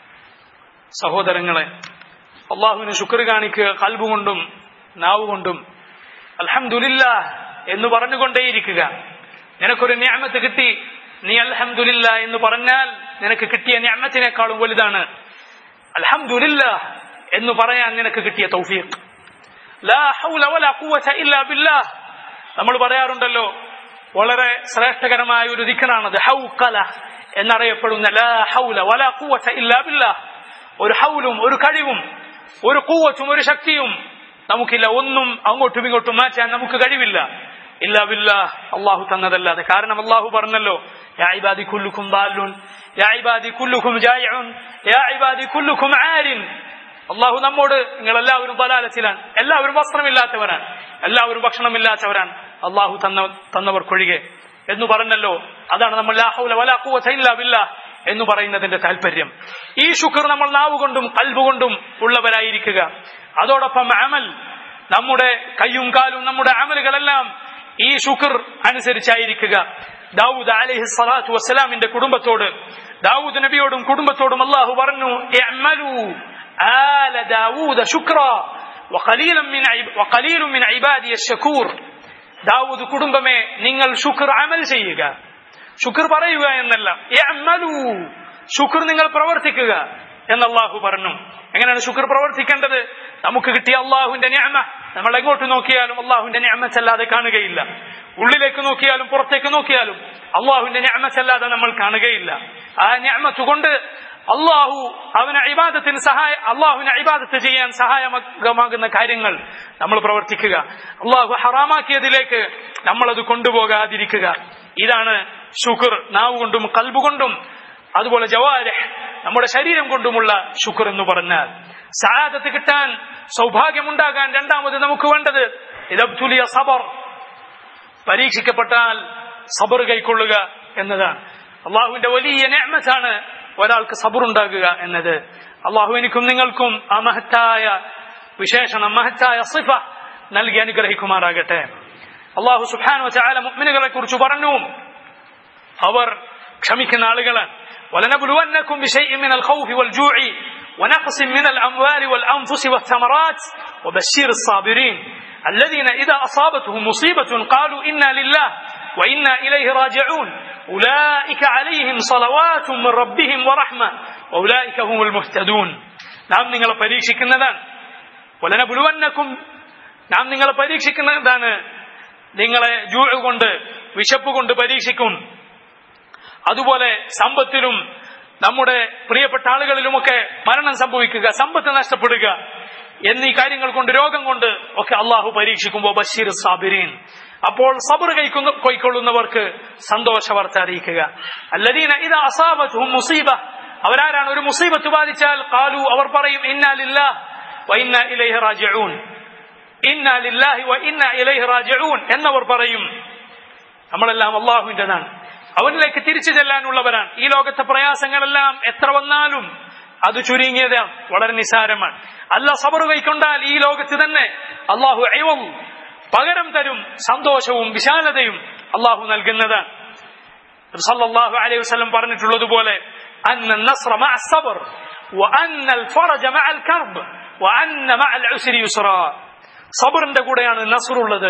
സഹോദരങ്ങളെ അള്ളാഹുവിന് ശുക്ർ കാണിക്കുക കൽബുകൊണ്ടും നാവുകൊണ്ടും അൽഹംദുലില്ല എന്ന് പറഞ്ഞുകൊണ്ടേയിരിക്കുക നിനക്കൊരു ഞാമത്ത് കിട്ടി നീ അൽഹംദുലില്ല എന്ന് പറഞ്ഞാൽ നിനക്ക് കിട്ടിയ ഞാമത്തിനേക്കാളും വലുതാണ് അൽഹംദുലില്ല എന്ന് പറയാൻ നിനക്ക് കിട്ടിയ തൗഫീഖ് ലാ ഹൗല വലാ ഖുവത ഇല്ലാ ബില്ലാഹ് നമ്മൾ പറയാറുണ്ടല്ലോ വളരെ ശ്രേഷ്ഠകരമായ ഒരു ദിക്കറാണത് ഹൗക്കല എന്നറിയപ്പെടുന്ന ലാ ഹൗല വലാ ഖുവത ഇല്ലാ ബില്ലാഹ് ഒരു ഹൗലും ഒരു കഴിവും ഒരു കൂവച്ചും ഒരു ശക്തിയും നമുക്കില്ല ഒന്നും അങ്ങോട്ടും ഇങ്ങോട്ടും മാറ്റാൻ നമുക്ക് കഴിവില്ല ഇല്ലാ ബില്ലാഹ് അള്ളാഹു തന്നതല്ലാതെ കാരണം അള്ളാഹു പറഞ്ഞല്ലോ യാ ഇബാദി കുല്ലുക്കും ദാലുൻ യാ ഇബാദി കുല്ലുക്കും ജായിഉൻ യാ ഇബാദി കുല്ലുക്കും ആരിൻ അള്ളാഹു നമ്മോട് നിങ്ങൾ എല്ലാവരും ബലാലത്തിലാണ് എല്ലാവരും വസ്ത്രമില്ലാത്തവരാണ് എല്ലാവരും ഭക്ഷണമില്ലാത്തവരാണ് അള്ളാഹു തന്ന തന്നവർക്കൊഴികെ എന്ന് പറഞ്ഞല്ലോ അതാണ് നമ്മൾ ലാ ഹൗല വലാ ഖുവത ഇല്ലാ ബില്ലാഹ് എന്ന് പറയുന്നതിന്റെ താല്പര്യം ഈ ശുക്ർ നമ്മൾ നാവുകൊണ്ടും കൽബുകൊണ്ടും ഉള്ളവരായിരിക്കുക അതോടൊപ്പം അമൽ നമ്മുടെ കയ്യും കാലും നമ്മുടെ അമലുകളെല്ലാം ഈ ശുക്ർ അനുസരിച്ചായിരിക്കുക ദാവൂദ് അലൈഹി സ്വലാത്തു വസ്സലാമിന്റെ കുടുംബത്തോട് ദാവൂദ് നബിയോടും കുടുംബത്തോടും അള്ളാഹു പറഞ്ഞു "ഇഅ്മലൂ ആല ദാവൂദ ശുക്രാ വഖലീലൻ മിൻ ഇബ- വഖലീലുൻ മിൻ ഇബാദിയ ശകൂർ ദാവൂദ് കുടുംബമേ നിങ്ങൾ ശുക്ർ അമൽ ചെയ്യുക ശുക്ർ പറയുക എന്നല്ല "ഇഅ്മലൂ." ശുക്ർ നിങ്ങൾ പ്രവർത്തിക്കുക എന്ന് അള്ളാഹു പറഞ്ഞു എങ്ങനെയാണ് ശുക്ർ പ്രവർത്തിക്കേണ്ടത് നമുക്ക് കിട്ടിയ അള്ളാഹുവിന്റെ ഞാമ നമ്മൾ എങ്ങോട്ട് നോക്കിയാലും അള്ളാഹുവിന്റെ ഞാമച്ചല്ലാതെ കാണുകയില്ല ഉള്ളിലേക്ക് നോക്കിയാലും പുറത്തേക്ക് നോക്കിയാലും അള്ളാഹുവിന്റെ ഞാമച്ചല്ലാതെ നമ്മൾ കാണുകയില്ല ആ ഞാമത്ത് കൊണ്ട് അള്ളാഹു അവന് ഇബാദത്തിന് സഹായ അള്ളാഹുവിനെ ഇബാദത്ത് ചെയ്യാൻ സഹായമാകുന്ന കാര്യങ്ങൾ നമ്മൾ പ്രവർത്തിക്കുക അള്ളാഹു ഹറാമാക്കിയതിലേക്ക് നമ്മളത് കൊണ്ടുപോകാതിരിക്കുക ഇതാണ് ശുക്ർ നാവ് കൊണ്ടും കൽബുകൊണ്ടും അതുപോലെ ജവാരഹ് നമ്മുടെ ശരീരം കൊണ്ടുമുള്ള ശുക്ർ എന്ന് പറഞ്ഞാൽ സഹാദത്ത് കിട്ടാൻ സൗഭാഗ്യമുണ്ടാകാൻ രണ്ടാമത് നമുക്ക് വേണ്ടത് ഇതബ്തുലിയ സബർ പരീക്ഷിക്കപ്പെട്ടാൽ സബർ കൈക്കൊള്ളുക എന്നതാണ് അള്ളാഹുവിന്റെ വലിയ നേമത്താണ് ഒരാൾക്ക് സബർ ഉണ്ടാകുക എന്നത് അള്ളാഹു എനിക്കും നിങ്ങൾക്കും ആ മഹത്തായ വിശേഷണം മഹത്തായ സിഫ നൽകി അനുഗ്രഹിക്കുമാറാകട്ടെ അള്ളാഹു സുഖാനോ ചാല മുഗ്മിനുകളെ കുറിച്ച് പറഞ്ഞു അവർ ക്ഷമിക്കുന്ന ആളുകളാണ് ولنبلونكم بشيء من الخوف والجوع ونقص من الأموال والأنفس والثمرات وبشر الصابرين الذين إذا أصابتهم مصيبة قالوا إنا لله وإنا إليه راجعون أولئك عليهم صلوات من ربهم ورحمة وأولئك هم المهتدون നാം നിങ്ങളെ പരീക്ഷിക്കുന്നതാണ് വലനബുലുവന്നക്കും നാം നിങ്ങളെ പരീക്ഷിക്കുന്നതാണ് നിങ്ങളെ ജൂ കൊണ്ട് വിശപ്പ് കൊണ്ട് പരീക്ഷിക്കും അതുപോലെ സമ്പത്തിലും നമ്മുടെ പ്രിയപ്പെട്ട ആളുകളിലുമൊക്കെ മരണം സംഭവിക്കുക സമ്പത്ത് നഷ്ടപ്പെടുക എന്നീ കാര്യങ്ങൾ കൊണ്ട് രോഗം കൊണ്ട് ഒക്കെ അള്ളാഹു പരീക്ഷിക്കുമ്പോൾ ബഷീർ സാബിരീൻ അപ്പോൾ സബർ കൈക്കുന്ന കൈക്കൊള്ളുന്നവർക്ക് സന്തോഷ വാർത്ത അറിയിക്കുക അല്ലദീന ഇത് അസാബത്തും മുസീബ അവരാരാണ് ഒരു മുസീബത്ത് ബാധിച്ചാൽ കാലു അവർ പറയും ഇന്നാ ലില്ലാഹ് വ ഇന്നാ ഇലൈഹി റാജിഊൻ ഇന്നാ ലില്ലാഹി വ ഇന്നാ ഇലൈഹി റാജിഊൻ എന്നവർ പറയും നമ്മളെല്ലാം അള്ളാഹുവിൻ്റെതാണ് അവനിലേക്ക് തിരിച്ചു ചെല്ലാനുള്ളവരാണ് ഈ ലോകത്തെ പ്രയാസങ്ങളെല്ലാം എത്ര വന്നാലും അത് ചുരുങ്ങിയതാണ് വളരെ നിസാരമാണ് അല്ല സബർ കൈക്കൊണ്ടാൽ ഈ ലോകത്ത് തന്നെ അള്ളാഹു അയവും പകരം തരും സന്തോഷവും വിശാലതയും അള്ളാഹു നൽകുന്നതാണ് സല്ലല്ലാഹു അലൈഹി വസല്ലം പറഞ്ഞിട്ടുള്ളതുപോലെ അന്ന النصر مع الصبر وأن الفرج مع الكرب وأن مع العسر يسرا സബറിന്റെ കൂടെയാണ് നസ്റുള്ളത്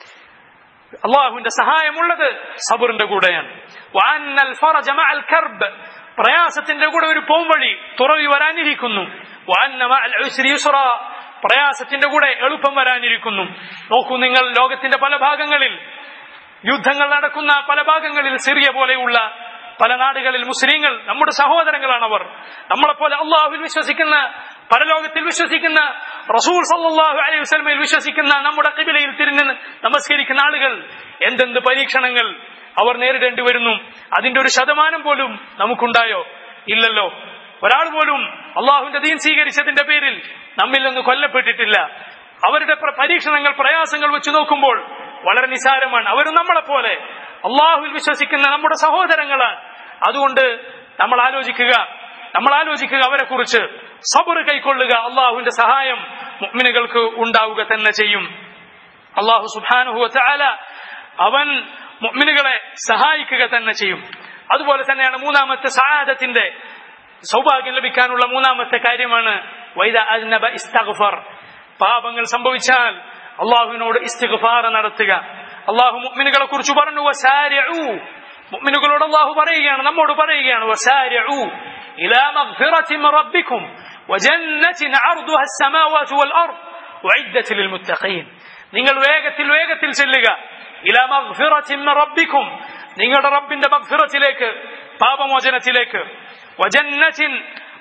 അള്ളാഹുവിന്റെ സഹായമുള്ളത് സബറിന്റെ കൂടെയാണ് വഅന്നൽ ഫറജ മഅൽ കർബ് പ്രയാസത്തിന്റെ കൂടെ ഒരു പോംവഴി തുറവി വരാനിരിക്കുന്നു വഅന്ന മഅൽ ഉസ്രി യുസ്റ പ്രയാസത്തിന്റെ കൂടെ എളുപ്പം വരാനിരിക്കുന്നു നോക്കൂ നിങ്ങൾ ലോകത്തിന്റെ പല ഭാഗങ്ങളിൽ യുദ്ധങ്ങൾ നടക്കുന്ന പല ഭാഗങ്ങളിൽ സിറിയ പോലെയുള്ള പല നാടുകളിൽ മുസ്ലിങ്ങൾ നമ്മുടെ സഹോദരങ്ങളാണ് അവർ നമ്മളെപ്പോലെ അള്ളാഹുവിൽ വിശ്വസിക്കുന്ന പരലോകത്തിൽ വിശ്വസിക്കുന്ന റസൂൽ സല്ലാഹു അലൈഹി വസ്ലമയിൽ വിശ്വസിക്കുന്ന നമ്മുടെ കിബിലയിൽ തിരിഞ്ഞ് നമസ്കരിക്കുന്ന ആളുകൾ എന്തെന്ത് പരീക്ഷണങ്ങൾ അവർ നേരിടേണ്ടി വരുന്നു അതിന്റെ ഒരു ശതമാനം പോലും നമുക്കുണ്ടായോ ഇല്ലല്ലോ ഒരാൾ പോലും അള്ളാഹുവിന്റെ ദീൻ സ്വീകരിച്ചതിന്റെ പേരിൽ നമ്മിൽ നിന്ന് കൊല്ലപ്പെട്ടിട്ടില്ല അവരുടെ പ്ര- പരീക്ഷണങ്ങൾ പ്രയാസങ്ങൾ വെച്ച് നോക്കുമ്പോൾ വളരെ നിസാരമാണ് അവരും നമ്മളെപ്പോലെ അള്ളാഹുവിൽ വിശ്വസിക്കുന്ന നമ്മുടെ സഹോദരങ്ങളാണ് അതുകൊണ്ട് നമ്മൾ ആലോചിക്കുക നമ്മൾ ആലോചിക്കുക അവരെ കുറിച്ച് സബർ കൈക്കൊള്ളുക അള്ളാഹുവിന്റെ സഹായം മുഅ്മിനുകൾക്ക് ഉണ്ടാവുക തന്നെ ചെയ്യും അള്ളാഹു സുബാനുഹു ചാല അവൻ മുഅ്മിനുകളെ സഹായിക്കുക തന്നെ ചെയ്യും അതുപോലെ തന്നെയാണ് മൂന്നാമത്തെ സഹാദത്തിന്റെ സൗഭാഗ്യം ലഭിക്കാനുള്ള മൂന്നാമത്തെ കാര്യമാണ് വൈദ അജ്നബ ഇസ്തഗ്ഫർ പാപങ്ങൾ സംഭവിച്ചാൽ അള്ളാഹുവിനോട് ഇസ്തിഗ്ഫാർ നടത്തുക അള്ളാഹു മുഅ്മിനുകളെ കുറിച്ച് പറഞ്ഞു വസാരിഉ മുഅ്മിനുകളോട് അള്ളാഹു പറയുകയാണ് നമ്മോട് പറയുകയാണ് വസാരിഉ ഇലാ മഗ്ഫിറത്തി മിൻ റബ്ബിക്കും വജന്നത്തിൻ അർദുഹ السماوات والأرض وعدة للمتقين നിങ്ങൾ വേഗത്തിൽ വേഗത്തിൽ ചെല്ലുക ഇലാ മഗ്ഫിറത്തി മിൻ റബ്ബിക്കും നിങ്ങളുടെ റബ്ബിന്റെ മഗ്ഫിറത്തിലേക്ക് പാപമോചനത്തിലേക്ക് വജന്നത്തിൻ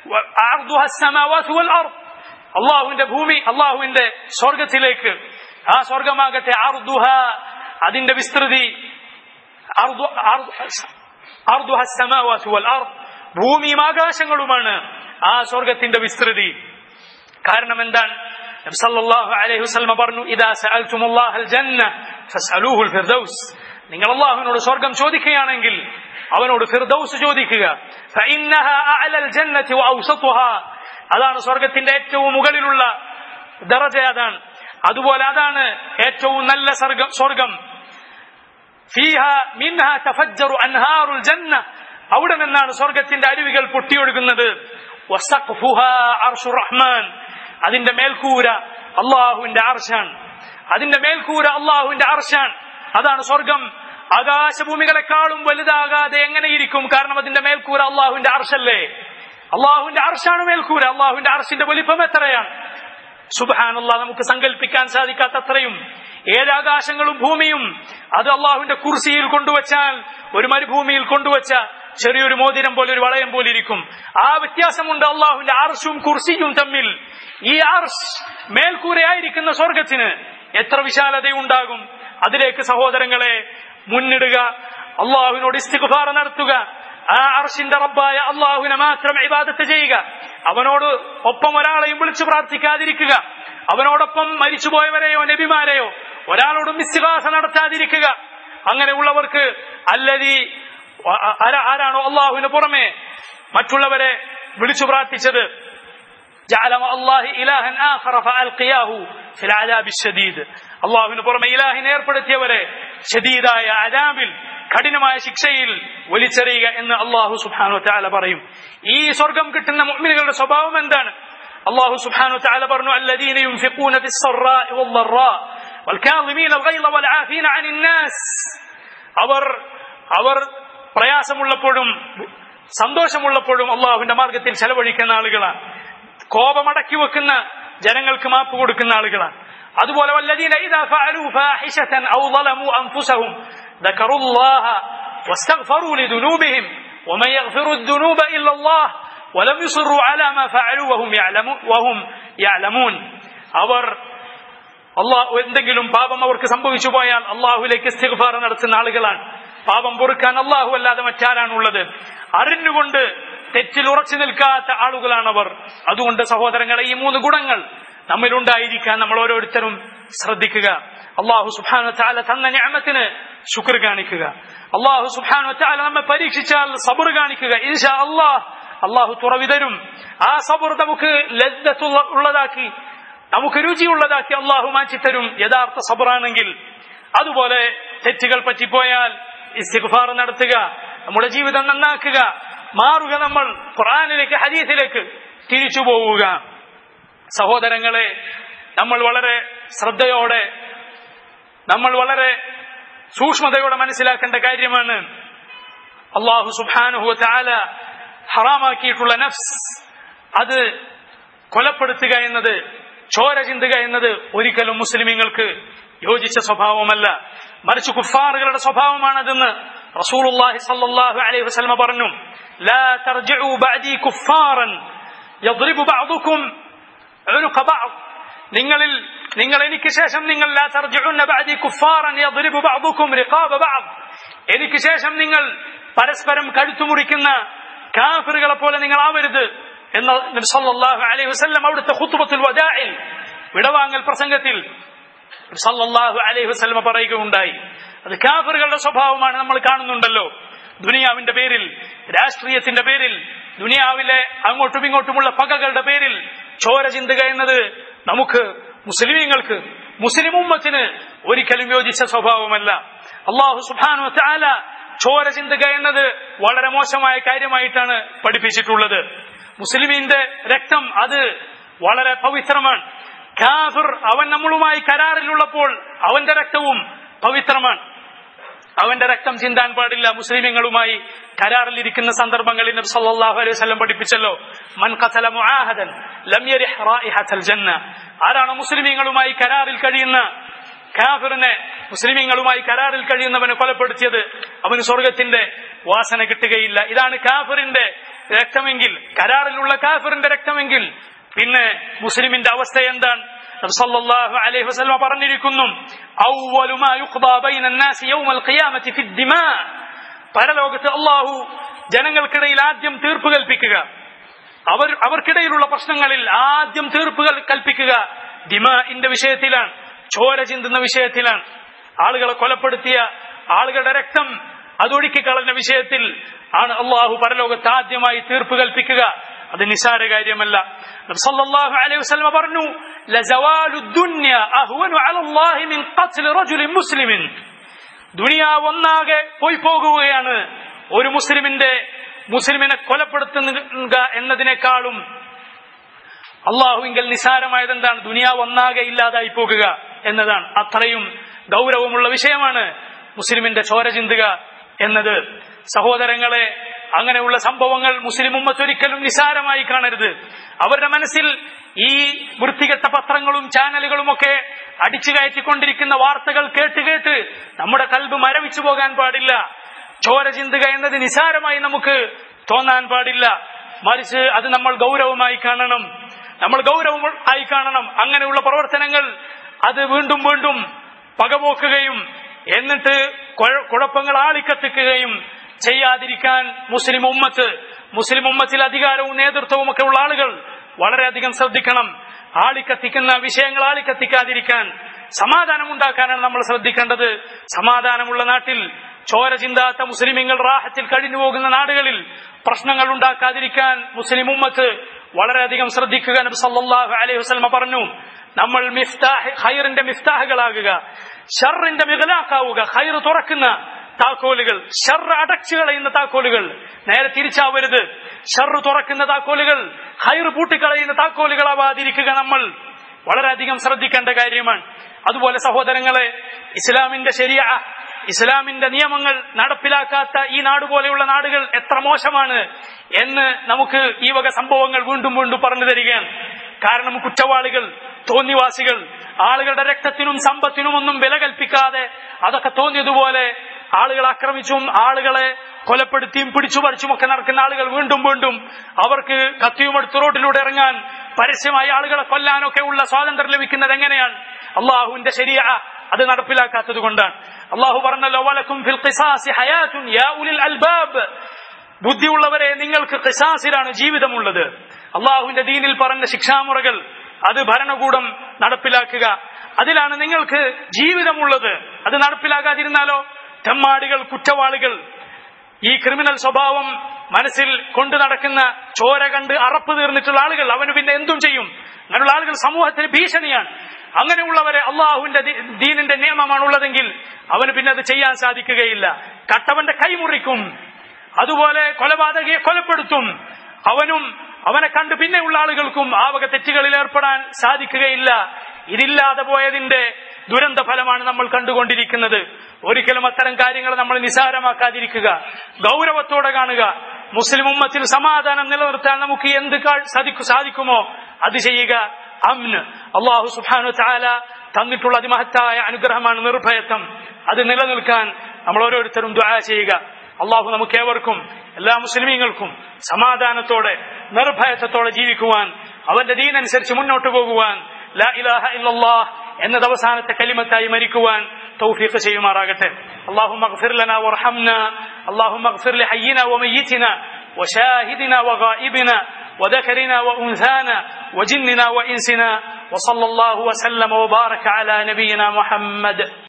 അർദുഹ السماوات والأرض അള്ളാഹുവിന്റെ ഭൂമി അള്ളാഹുവിന്റെ സ്വർഗത്തിലേക്ക് ആ സ്വർഗമാകട്ടെ അർദുഹ അതിന്റെ വിസ്തൃതി അർദു- അർദു- അർദുഹ السماوات والأرض ഭൂമിയും ആകാശങ്ങളുമാണ് ആ സ്വർഗത്തിന്റെ വിസ്തൃതി കാരണം എന്താണ് നബി സല്ലല്ലാഹു അലൈഹി വസല്ലം പറഞ്ഞു ഇദാ സഅൽതുമുല്ലാഹൽ ജന്ന ഫസ്അലൂഹുൽ ഫിർദൗസ് നിങ്ങൾ അല്ലാഹുവിനോട് സ്വർഗം ചോദിക്കുകയാണെങ്കിൽ അവനോട് ഫിർദൗസ് ചോദിക്കുക ഫഇന്നഹാ അഅലൽ ജന്നതി വഔസതുഹാ അതാണ് സ്വർഗത്തിന്റെ ഏറ്റവും മുകളിലുള്ള ദറജ അതാണ് അതുപോലെ അതാണ് ഏറ്റവും നല്ല സ്വർഗം സ്വർഗം ഫീഹ മിൻഹ തഫജ്ജറു അൻഹാറുൽ ജന്ന അവിടെ നിന്നാണ് സ്വർഗത്തിന്റെ അരുവികൾ പൊട്ടിയൊഴുകുന്നത് വസഖ്ഫുഹാ അർശുർ റഹ്മാൻ അതിന്റെ മേൽക്കൂര അള്ളാഹുവിന്റെ അർശാൻ അതിന്റെ മേൽക്കൂര അള്ളാഹുവിന്റെ അർശാൻ അതാണ് സ്വർഗം ആകാശഭൂമികളെക്കാളും വലുതാകാതെ എങ്ങനെയിരിക്കും കാരണം അതിന്റെ മേൽക്കൂര അള്ളാഹുവിന്റെ അർശല്ലേ അള്ളാഹുവിന്റെ അർശാണ് മേൽക്കൂര അള്ളാഹുവിന്റെ അർശിന്റെ വലിപ്പം എത്രയാണ് സുബാനുള്ള നമുക്ക് സങ്കല്പിക്കാൻ സാധിക്കാത്ത അത്രയും ഏഴാകാശങ്ങളും ഭൂമിയും അത് അള്ളാഹുവിന്റെ കുർസിയിൽ കൊണ്ടുവച്ചാൽ ഒരു മരുഭൂമിയിൽ കൊണ്ടുവച്ച ചെറിയൊരു മോതിരം പോലെ ഒരു വളയം പോലെ ഇരിക്കും ആ വ്യത്യാസമുണ്ട് അള്ളാഹുവിന്റെ അർഷും കുർസിയും തമ്മിൽ ഈ അർഷ് മേൽക്കൂരയായിരിക്കുന്ന സ്വർഗത്തിന് എത്ര വിശാലതയുണ്ടാകും അതിലേക്ക് സഹോദരങ്ങളെ മുന്നിടുക അള്ളാഹുവിനോട് ഇസ്തിഗ്ഫാർ നടത്തുക ആ അർഷിന്റെ റബ്ബായ അള്ളാഹുവിനെ മാത്രം ഇബാദത്ത് ചെയ്യുക അവനോട് ഒപ്പം ഒരാളെയും വിളിച്ചു പ്രാർത്ഥിക്കാതിരിക്കുക അവനോടൊപ്പം മരിച്ചുപോയവരെയോ നബിമാരെയോ ഒരാളോടും ഇസ്തിഹാസ നടത്താതിരിക്കുക അങ്ങനെയുള്ളവർക്ക് അല്ലതി ആരാണോ അള്ളാഹുവിന് പുറമെ മറ്റുള്ളവരെ വിളിച്ചു പ്രാർത്ഥിച്ചത് جعل مع الله إلها آخر فألقياه في العذاب الشديد അള്ളാഹുവിന് പുറമെ ഇലാഹിനെ ഏർപ്പെടുത്തിയവരെ ഷദീദായ അദാബിൽ കഠിനമായ ശിക്ഷയിൽ വലിച്ചെറിയുക എന്ന് അള്ളാഹു സുബാനു താല പറയും ഈ സ്വർഗം കിട്ടുന്ന മുഅ്മിനുകളുടെ സ്വഭാവം എന്താണ് അള്ളാഹു സുബാനു താല പറഞ്ഞു الذين ينفقون في السراء والضراء والكاظمين الغيظ والعافين عن الناس അവർ അവർ പ്രയാസമുള്ളപ്പോഴും സന്തോഷമുള്ളപ്പോഴും അള്ളാഹുവിന്റെ മാർഗത്തിൽ ചെലവഴിക്കുന്ന ആളുകളാണ് കോപമടക്കി വെക്കുന്ന ജനങ്ങൾക്ക് മാപ്പ് കൊടുക്കുന്ന ആളുകളാണ് അതുപോലെ والذين إذا فعلوا فاحشة أو ظلموا أنفسهم ذكروا الله واستغفروا لذنوبهم ومن يغفر الذنوب إلا الله ولم يصروا على ما فعلوا وهم يعلمون وهم يعلمون അവർ അള്ളാഹു എന്തെങ്കിലും പാപം അവർക്ക് സംഭവിച്ചു പോയാൽ അള്ളാഹുലേക്ക് ഇസ്തിഗ്ഫാർ നടത്തുന്ന ആളുകളാണ് പാപം പൊറുക്കാൻ അള്ളാഹു അല്ലാതെ മറ്റാരാണുള്ളത് അറിഞ്ഞുകൊണ്ട് തെറ്റിൽ ഉറച്ചു നിൽക്കാത്ത ആളുകളാണവർ അതുകൊണ്ട് സഹോദരങ്ങളെ ഈ മൂന്ന് ഗുണങ്ങൾ നമ്മിലുണ്ടായിരിക്കാൻ നമ്മൾ ഓരോരുത്തരും ശ്രദ്ധിക്കുക അള്ളാഹു സുബാനു താല തന്ന ഞാമത്തിന് ശുക്ർ കാണിക്കുക അള്ളാഹു സുബാനു താല നമ്മെ പരീക്ഷിച്ചാൽ സബർ കാണിക്കുക ഇൻഷാ അള്ളാഹ് അള്ളാഹു തുറവി തരും ആ സബർ നമുക്ക് ലജ്ജത്തുള്ള ഉള്ളതാക്കി നമുക്ക് രുചിയുള്ളതാക്കി അള്ളാഹു മാറ്റിത്തരും യഥാർത്ഥ സബറാണെങ്കിൽ അതുപോലെ തെറ്റുകൾ പറ്റിപ്പോയാൽ ഇസ്തിഗ്ഫാർ നടത്തുക നമ്മുടെ ജീവിതം നന്നാക്കുക മാറുക നമ്മൾ ഖുറാനിലേക്ക് ഹദീസിലേക്ക് തിരിച്ചു പോവുക സഹോദരങ്ങളെ നമ്മൾ വളരെ ശ്രദ്ധയോടെ നമ്മൾ വളരെ സൂക്ഷ്മതയോടെ മനസ്സിലാക്കേണ്ട കാര്യമാണ് അള്ളാഹു സുബാനുഹു താല ഹറാമാക്കിയിട്ടുള്ള നഫ്സ് അത് കൊലപ്പെടുത്തുക എന്നത് ചോര ചിന്തുക എന്നത് ഒരിക്കലും മുസ്ലിമീങ്ങൾക്ക് യോജിച്ച സ്വഭാവമല്ല മറിച്ച് കുഫാറുകളുടെ സ്വഭാവമാണതെന്ന് റസൂലുള്ളാഹി സ്വല്ലല്ലാഹു അലൈഹി വസല്ലമ പറഞ്ഞു ലാ തർജിഉ ബഅദി കുഫാറൻ യദ്രിബു ബഅദുകും ഉനുഖ ബഅദ് നിങ്ങളിൽ നിങ്ങൾ എനിക്ക് ശേഷം നിങ്ങൾ ലാ തർജിഉന്ന ബഅദി കുഫാറൻ യദ്രിബു ബഅദുകും റിഖാബ ബഅദ് എനിക്ക് ശേഷം നിങ്ങൾ പരസ്പരം കഴുത്തു മുറിക്കുന്ന കാഫിറുകളെ പോലെ നിങ്ങൾ ആവരുത് എന്ന് നബി സല്ലല്ലാഹു അലൈഹി വസല്ലം അവിടുത്തെ ഖുത്ബത്തുൽ വദാഇൽ വിടവാങ്ങൽ പ്രസംഗത്തിൽ സല്ലല്ലാഹു അലൈഹി വസല്ലം പറയുകയുണ്ടായി അത് കാഫിറുകളുടെ സ്വഭാവമാണ് നമ്മൾ കാണുന്നുണ്ടല്ലോ ദുനിയാവിന്റെ പേരിൽ രാഷ്ട്രീയത്തിന്റെ പേരിൽ ദുനിയാവിലെ അങ്ങോട്ടും ഇങ്ങോട്ടുമുള്ള പകകളുടെ പേരിൽ ചോര ചിന്തുക എന്നത് നമുക്ക് മുസ്ലിമീങ്ങൾക്ക് മുസ്ലിം ഉമ്മത്തിന് ഒരിക്കലും യോജിച്ച സ്വഭാവമല്ല അള്ളാഹു സുബാനു താല ചോര ചിന്തുക എന്നത് വളരെ മോശമായ കാര്യമായിട്ടാണ് പഠിപ്പിച്ചിട്ടുള്ളത് മുസ്ലിമിന്റെ രക്തം അത് വളരെ പവിത്രമാണ് കാഫിർ അവൻ നമ്മളുമായി കരാറിലുള്ളപ്പോൾ അവന്റെ രക്തവും പവിത്രമാണ് അവന്റെ രക്തം ചിന്താൻ പാടില്ല മുസ്ലിമീങ്ങളുമായി കരാറിലിരിക്കുന്ന സന്ദർഭങ്ങളിൽ നബി സല്ലല്ലാഹു അലൈഹി വസല്ലം പഠിപ്പിച്ചല്ലോ മൻ ഖതല മുആഹദൻ ലം യരിഹ് റായിഹത്തൽ ജന്ന ആരാണ് മുസ്ലിമീങ്ങളുമായി കരാറിൽ കഴിയുന്ന കാഫിറിനെ മുസ്ലിമീങ്ങളുമായി കരാറിൽ കഴിയുന്നവനെ കൊലപ്പെടുത്തിയത് അവന് സ്വർഗത്തിന്റെ വാസന കിട്ടുകയില്ല ഇതാണ് കാഫിറിന്റെ രക്തമെങ്കിൽ കരാറിലുള്ള കാഫിറിന്റെ രക്തമെങ്കിൽ പിന്നെ മുസ്ലിമിന്റെ അവസ്ഥ എന്താണ് നബി സല്ലല്ലാഹു അലൈഹി വസല്ലം പറഞ്ഞിരിക്കുന്നു അവ്വലു മാ യുഖ്ദാ ബൈന الناس يوم القيامة في الدماء പരലോകത്ത് അള്ളാഹു ജനങ്ങൾക്കിടയിൽ ആദ്യം തീർപ്പ് കൽപ്പിക്കുക അവർ അവർക്കിടയിലുള്ള പ്രശ്നങ്ങളിൽ ആദ്യം തീർപ്പുകൾ കൽപ്പിക്കുക ദിമാന്റെ വിഷയത്തിലാണ് ചോര ചിന്തുന്ന വിഷയത്തിലാണ് ആളുകളെ കൊലപ്പെടുത്തിയ ആളുകളുടെ രക്തം അതൊഴുക്കി കളഞ്ഞ വിഷയത്തിൽ ആണ് അള്ളാഹു പരലോകത്ത് ആദ്യമായി തീർപ്പ് കൽപ്പിക്കുക അത് നിസാര കാര്യമല്ല സല്ലല്ലാഹു അലൈഹി വസല്ലം പറഞ്ഞു ലസവാലു ദുനിയ അഹ്വനു അലല്ലാഹി മിൻ ഖത്ൽ റജുലിൻ മുസ്ലിമിൻ ദുനിയാവ് ഒന്നാകെ പോയി പോകുകയാണ് ഒരു മുസ്ലിമിന്റെ മുസ്ലിമിനെ കൊലപ്പെടുത്തുക എന്നതിനേക്കാളും അള്ളാഹുവിങ്കൽ നിസാരമായത് എന്താണ് ദുനിയാവ് ഒന്നാകെ ഇല്ലാതായി പോകുക എന്നതാണ് അത്രയും ഗൗരവമുള്ള വിഷയമാണ് മുസ്ലിമിന്റെ ചോര ചിന്തുക എന്നത് സഹോദരങ്ങളെ അങ്ങനെയുള്ള സംഭവങ്ങൾ മുസ്ലിം ഉമ്മത്തൊരിക്കലും നിസാരമായി കാണരുത് അവരുടെ മനസ്സിൽ ഈ വൃത്തികെട്ട പത്രങ്ങളും ചാനലുകളും ഒക്കെ അടിച്ചു കയറ്റിക്കൊണ്ടിരിക്കുന്ന വാർത്തകൾ കേട്ട് കേട്ട് നമ്മുടെ കൽബ് മരവിച്ചു പോകാൻ പാടില്ല ചോര ചിന്തുക എന്നത് നിസാരമായി നമുക്ക് തോന്നാൻ പാടില്ല മറിച്ച് അത് നമ്മൾ ഗൗരവമായി കാണണം നമ്മൾ ഗൗരവം ആയി കാണണം അങ്ങനെയുള്ള പ്രവർത്തനങ്ങൾ അത് വീണ്ടും വീണ്ടും പകപോക്കുകയും എന്നിട്ട് കുഴ- കുഴപ്പങ്ങൾ ആളിക്കത്തിക്കുകയും ചെയ്യാതിരിക്കാൻ മുസ്ലിം ഉമ്മത്ത് മുസ്ലിം ഉമ്മത്തിൽ അധികാരവും നേതൃത്വവും ഒക്കെ ഉള്ള ആളുകൾ വളരെയധികം ശ്രദ്ധിക്കണം ആളിക്കത്തിക്കുന്ന വിഷയങ്ങൾ ആളിക്കത്തിക്കാതിരിക്കാൻ സമാധാനം ഉണ്ടാക്കാനാണ് നമ്മൾ ശ്രദ്ധിക്കേണ്ടത് സമാധാനമുള്ള നാട്ടിൽ ചോര ചിന്താത്ത മുസ്ലിമീങ്ങൾ റാഹത്തിൽ കഴിഞ്ഞു പോകുന്ന നാടുകളിൽ പ്രശ്നങ്ങൾ ഉണ്ടാക്കാതിരിക്കാൻ മുസ്ലിം ഉമ്മത്ത് വളരെയധികം ശ്രദ്ധിക്കുക നബി സല്ലല്ലാഹു അലൈഹി വസല്ലമ പറഞ്ഞു നമ്മൾ മിഫ്താഹ് ഖൈറിന്റെ മിഫ്താഹുകളാകുക ഷർറിന്റെ മികലാക്കാവുക ഖൈർ തുറക്കുന്ന താക്കോലുകൾ ഷർ അടച്ചു കളയുന്ന താക്കോലുകൾ നേരെ തിരിച്ചാവരുത് ഷർ തുറക്കുന്ന താക്കോലുകൾ ഹൈർ പൂട്ടിക്കളയുന്ന താക്കോലുകളാവാതിരിക്കുക നമ്മൾ വളരെയധികം ശ്രദ്ധിക്കേണ്ട കാര്യമാണ് അതുപോലെ സഹോദരങ്ങളെ ഇസ്ലാമിന്റെ ശരിയ ഇസ്ലാമിന്റെ നിയമങ്ങൾ നടപ്പിലാക്കാത്ത ഈ നാട് പോലെയുള്ള നാടുകൾ എത്ര മോശമാണ് എന്ന് നമുക്ക് ഈ വക സംഭവങ്ങൾ വീണ്ടും വീണ്ടും പറഞ്ഞു തരികയാണ് കാരണം കുറ്റവാളികൾ തോന്നിവാസികൾ ആളുകളുടെ രക്തത്തിനും സമ്പത്തിനും ഒന്നും വില കൽപ്പിക്കാതെ അതൊക്കെ തോന്നിയതുപോലെ ആളുകൾ ആക്രമിച്ചും ആളുകളെ കൊലപ്പെടുത്തിയും പിടിച്ചു പറിച്ചും ഒക്കെ നടക്കുന്ന ആളുകൾ വീണ്ടും വീണ്ടും അവർക്ക് കത്തിയുമെടുത്ത് റോഡിലൂടെ ഇറങ്ങാൻ പരസ്യമായി ആളുകളെ കൊല്ലാനൊക്കെ ഉള്ള സ്വാതന്ത്ര്യം ലഭിക്കുന്നത് എങ്ങനെയാണ് അള്ളാഹുവിന്റെ ശരിയ അത് നടപ്പിലാക്കാത്തത് കൊണ്ടാണ് അള്ളാഹു പറഞ്ഞല്ലോ വലക്കും ഫിൽ ഖിസാസി ഹയാത്തുൻ യാ ഉലിൽ അൽബാബ് ബുദ്ധിയുള്ളവരെ നിങ്ങൾക്ക് ഖിസാസിലാണ് ജീവിതമുള്ളത് അള്ളാഹുവിന്റെ ദീനിൽ പറഞ്ഞ ശിക്ഷാമുറകൾ അത് ഭരണകൂടം നടപ്പിലാക്കുക അതിലാണ് നിങ്ങൾക്ക് ജീവിതമുള്ളത് അത് നടപ്പിലാകാതിരുന്നാലോ തെമ്മാടികൾ കുറ്റവാളികൾ ഈ ക്രിമിനൽ സ്വഭാവം മനസ്സിൽ കൊണ്ടു നടക്കുന്ന ചോര കണ്ട് അറപ്പ് തീർന്നിട്ടുള്ള ആളുകൾ അവന് പിന്നെ എന്തും ചെയ്യും അങ്ങനെയുള്ള ആളുകൾ സമൂഹത്തിന് ഭീഷണിയാണ് അങ്ങനെയുള്ളവരെ അള്ളാഹുവിന്റെ ദീ- ദീനിന്റെ നിയമമാണ് ഉള്ളതെങ്കിൽ അവന് പിന്നെ അത് ചെയ്യാൻ സാധിക്കുകയില്ല കട്ടവന്റെ കൈമുറിക്കും അതുപോലെ കൊലപാതകയെ കൊലപ്പെടുത്തും അവനും അവനെ കണ്ട് പിന്നെയുള്ള ആളുകൾക്കും ആ വക തെറ്റുകളിൽ ഏർപ്പെടാൻ സാധിക്കുകയില്ല ഇതില്ലാതെ പോയതിന്റെ ദുരന്ത ഫലമാണ് നമ്മൾ കണ്ടുകൊണ്ടിരിക്കുന്നത് ഒരിക്കലും അത്തരം കാര്യങ്ങൾ നമ്മൾ നിസാരമാക്കാതിരിക്കുക ഗൗരവത്തോടെ കാണുക മുസ്ലിം ഉമ്മത്തിൽ സമാധാനം നിലനിർത്താൻ നമുക്ക് എന്ത് കാ- സാധിക്കു സാധിക്കുമോ അത് ചെയ്യുക അമ്ന് അള്ളാഹു സുബാനു ചാല തന്നിട്ടുള്ള അതിമഹത്തായ അനുഗ്രഹമാണ് നിർഭയത്വം അത് നിലനിൽക്കാൻ നമ്മൾ ഓരോരുത്തരും ദുആ ചെയ്യുക അള്ളാഹു നമുക്ക് ഏവർക്കും എല്ലാ മുസ്ലിമീങ്ങൾക്കും സമാധാനത്തോടെ നിർഭയത്വത്തോടെ ജീവിക്കുവാൻ അവന്റെ ദീനനുസരിച്ച് മുന്നോട്ട് പോകുവാൻ ലാ ഇലാഹ ഇല്ലല്ലാഹ് എന്നത് അവസാനത്തെ കലിമത്തായി മരിക്കുവാൻ തൗഫീഖ് ചെയ്യുമാറാകട്ടെ اللهم اغفر لنا وارحمنا اللهم اغفر لحينا وميتنا وشاهدنا وغائبنا وذكرنا وانثانا وجننا وانسنا وصلى الله وسلم وبارك على نبينا محمد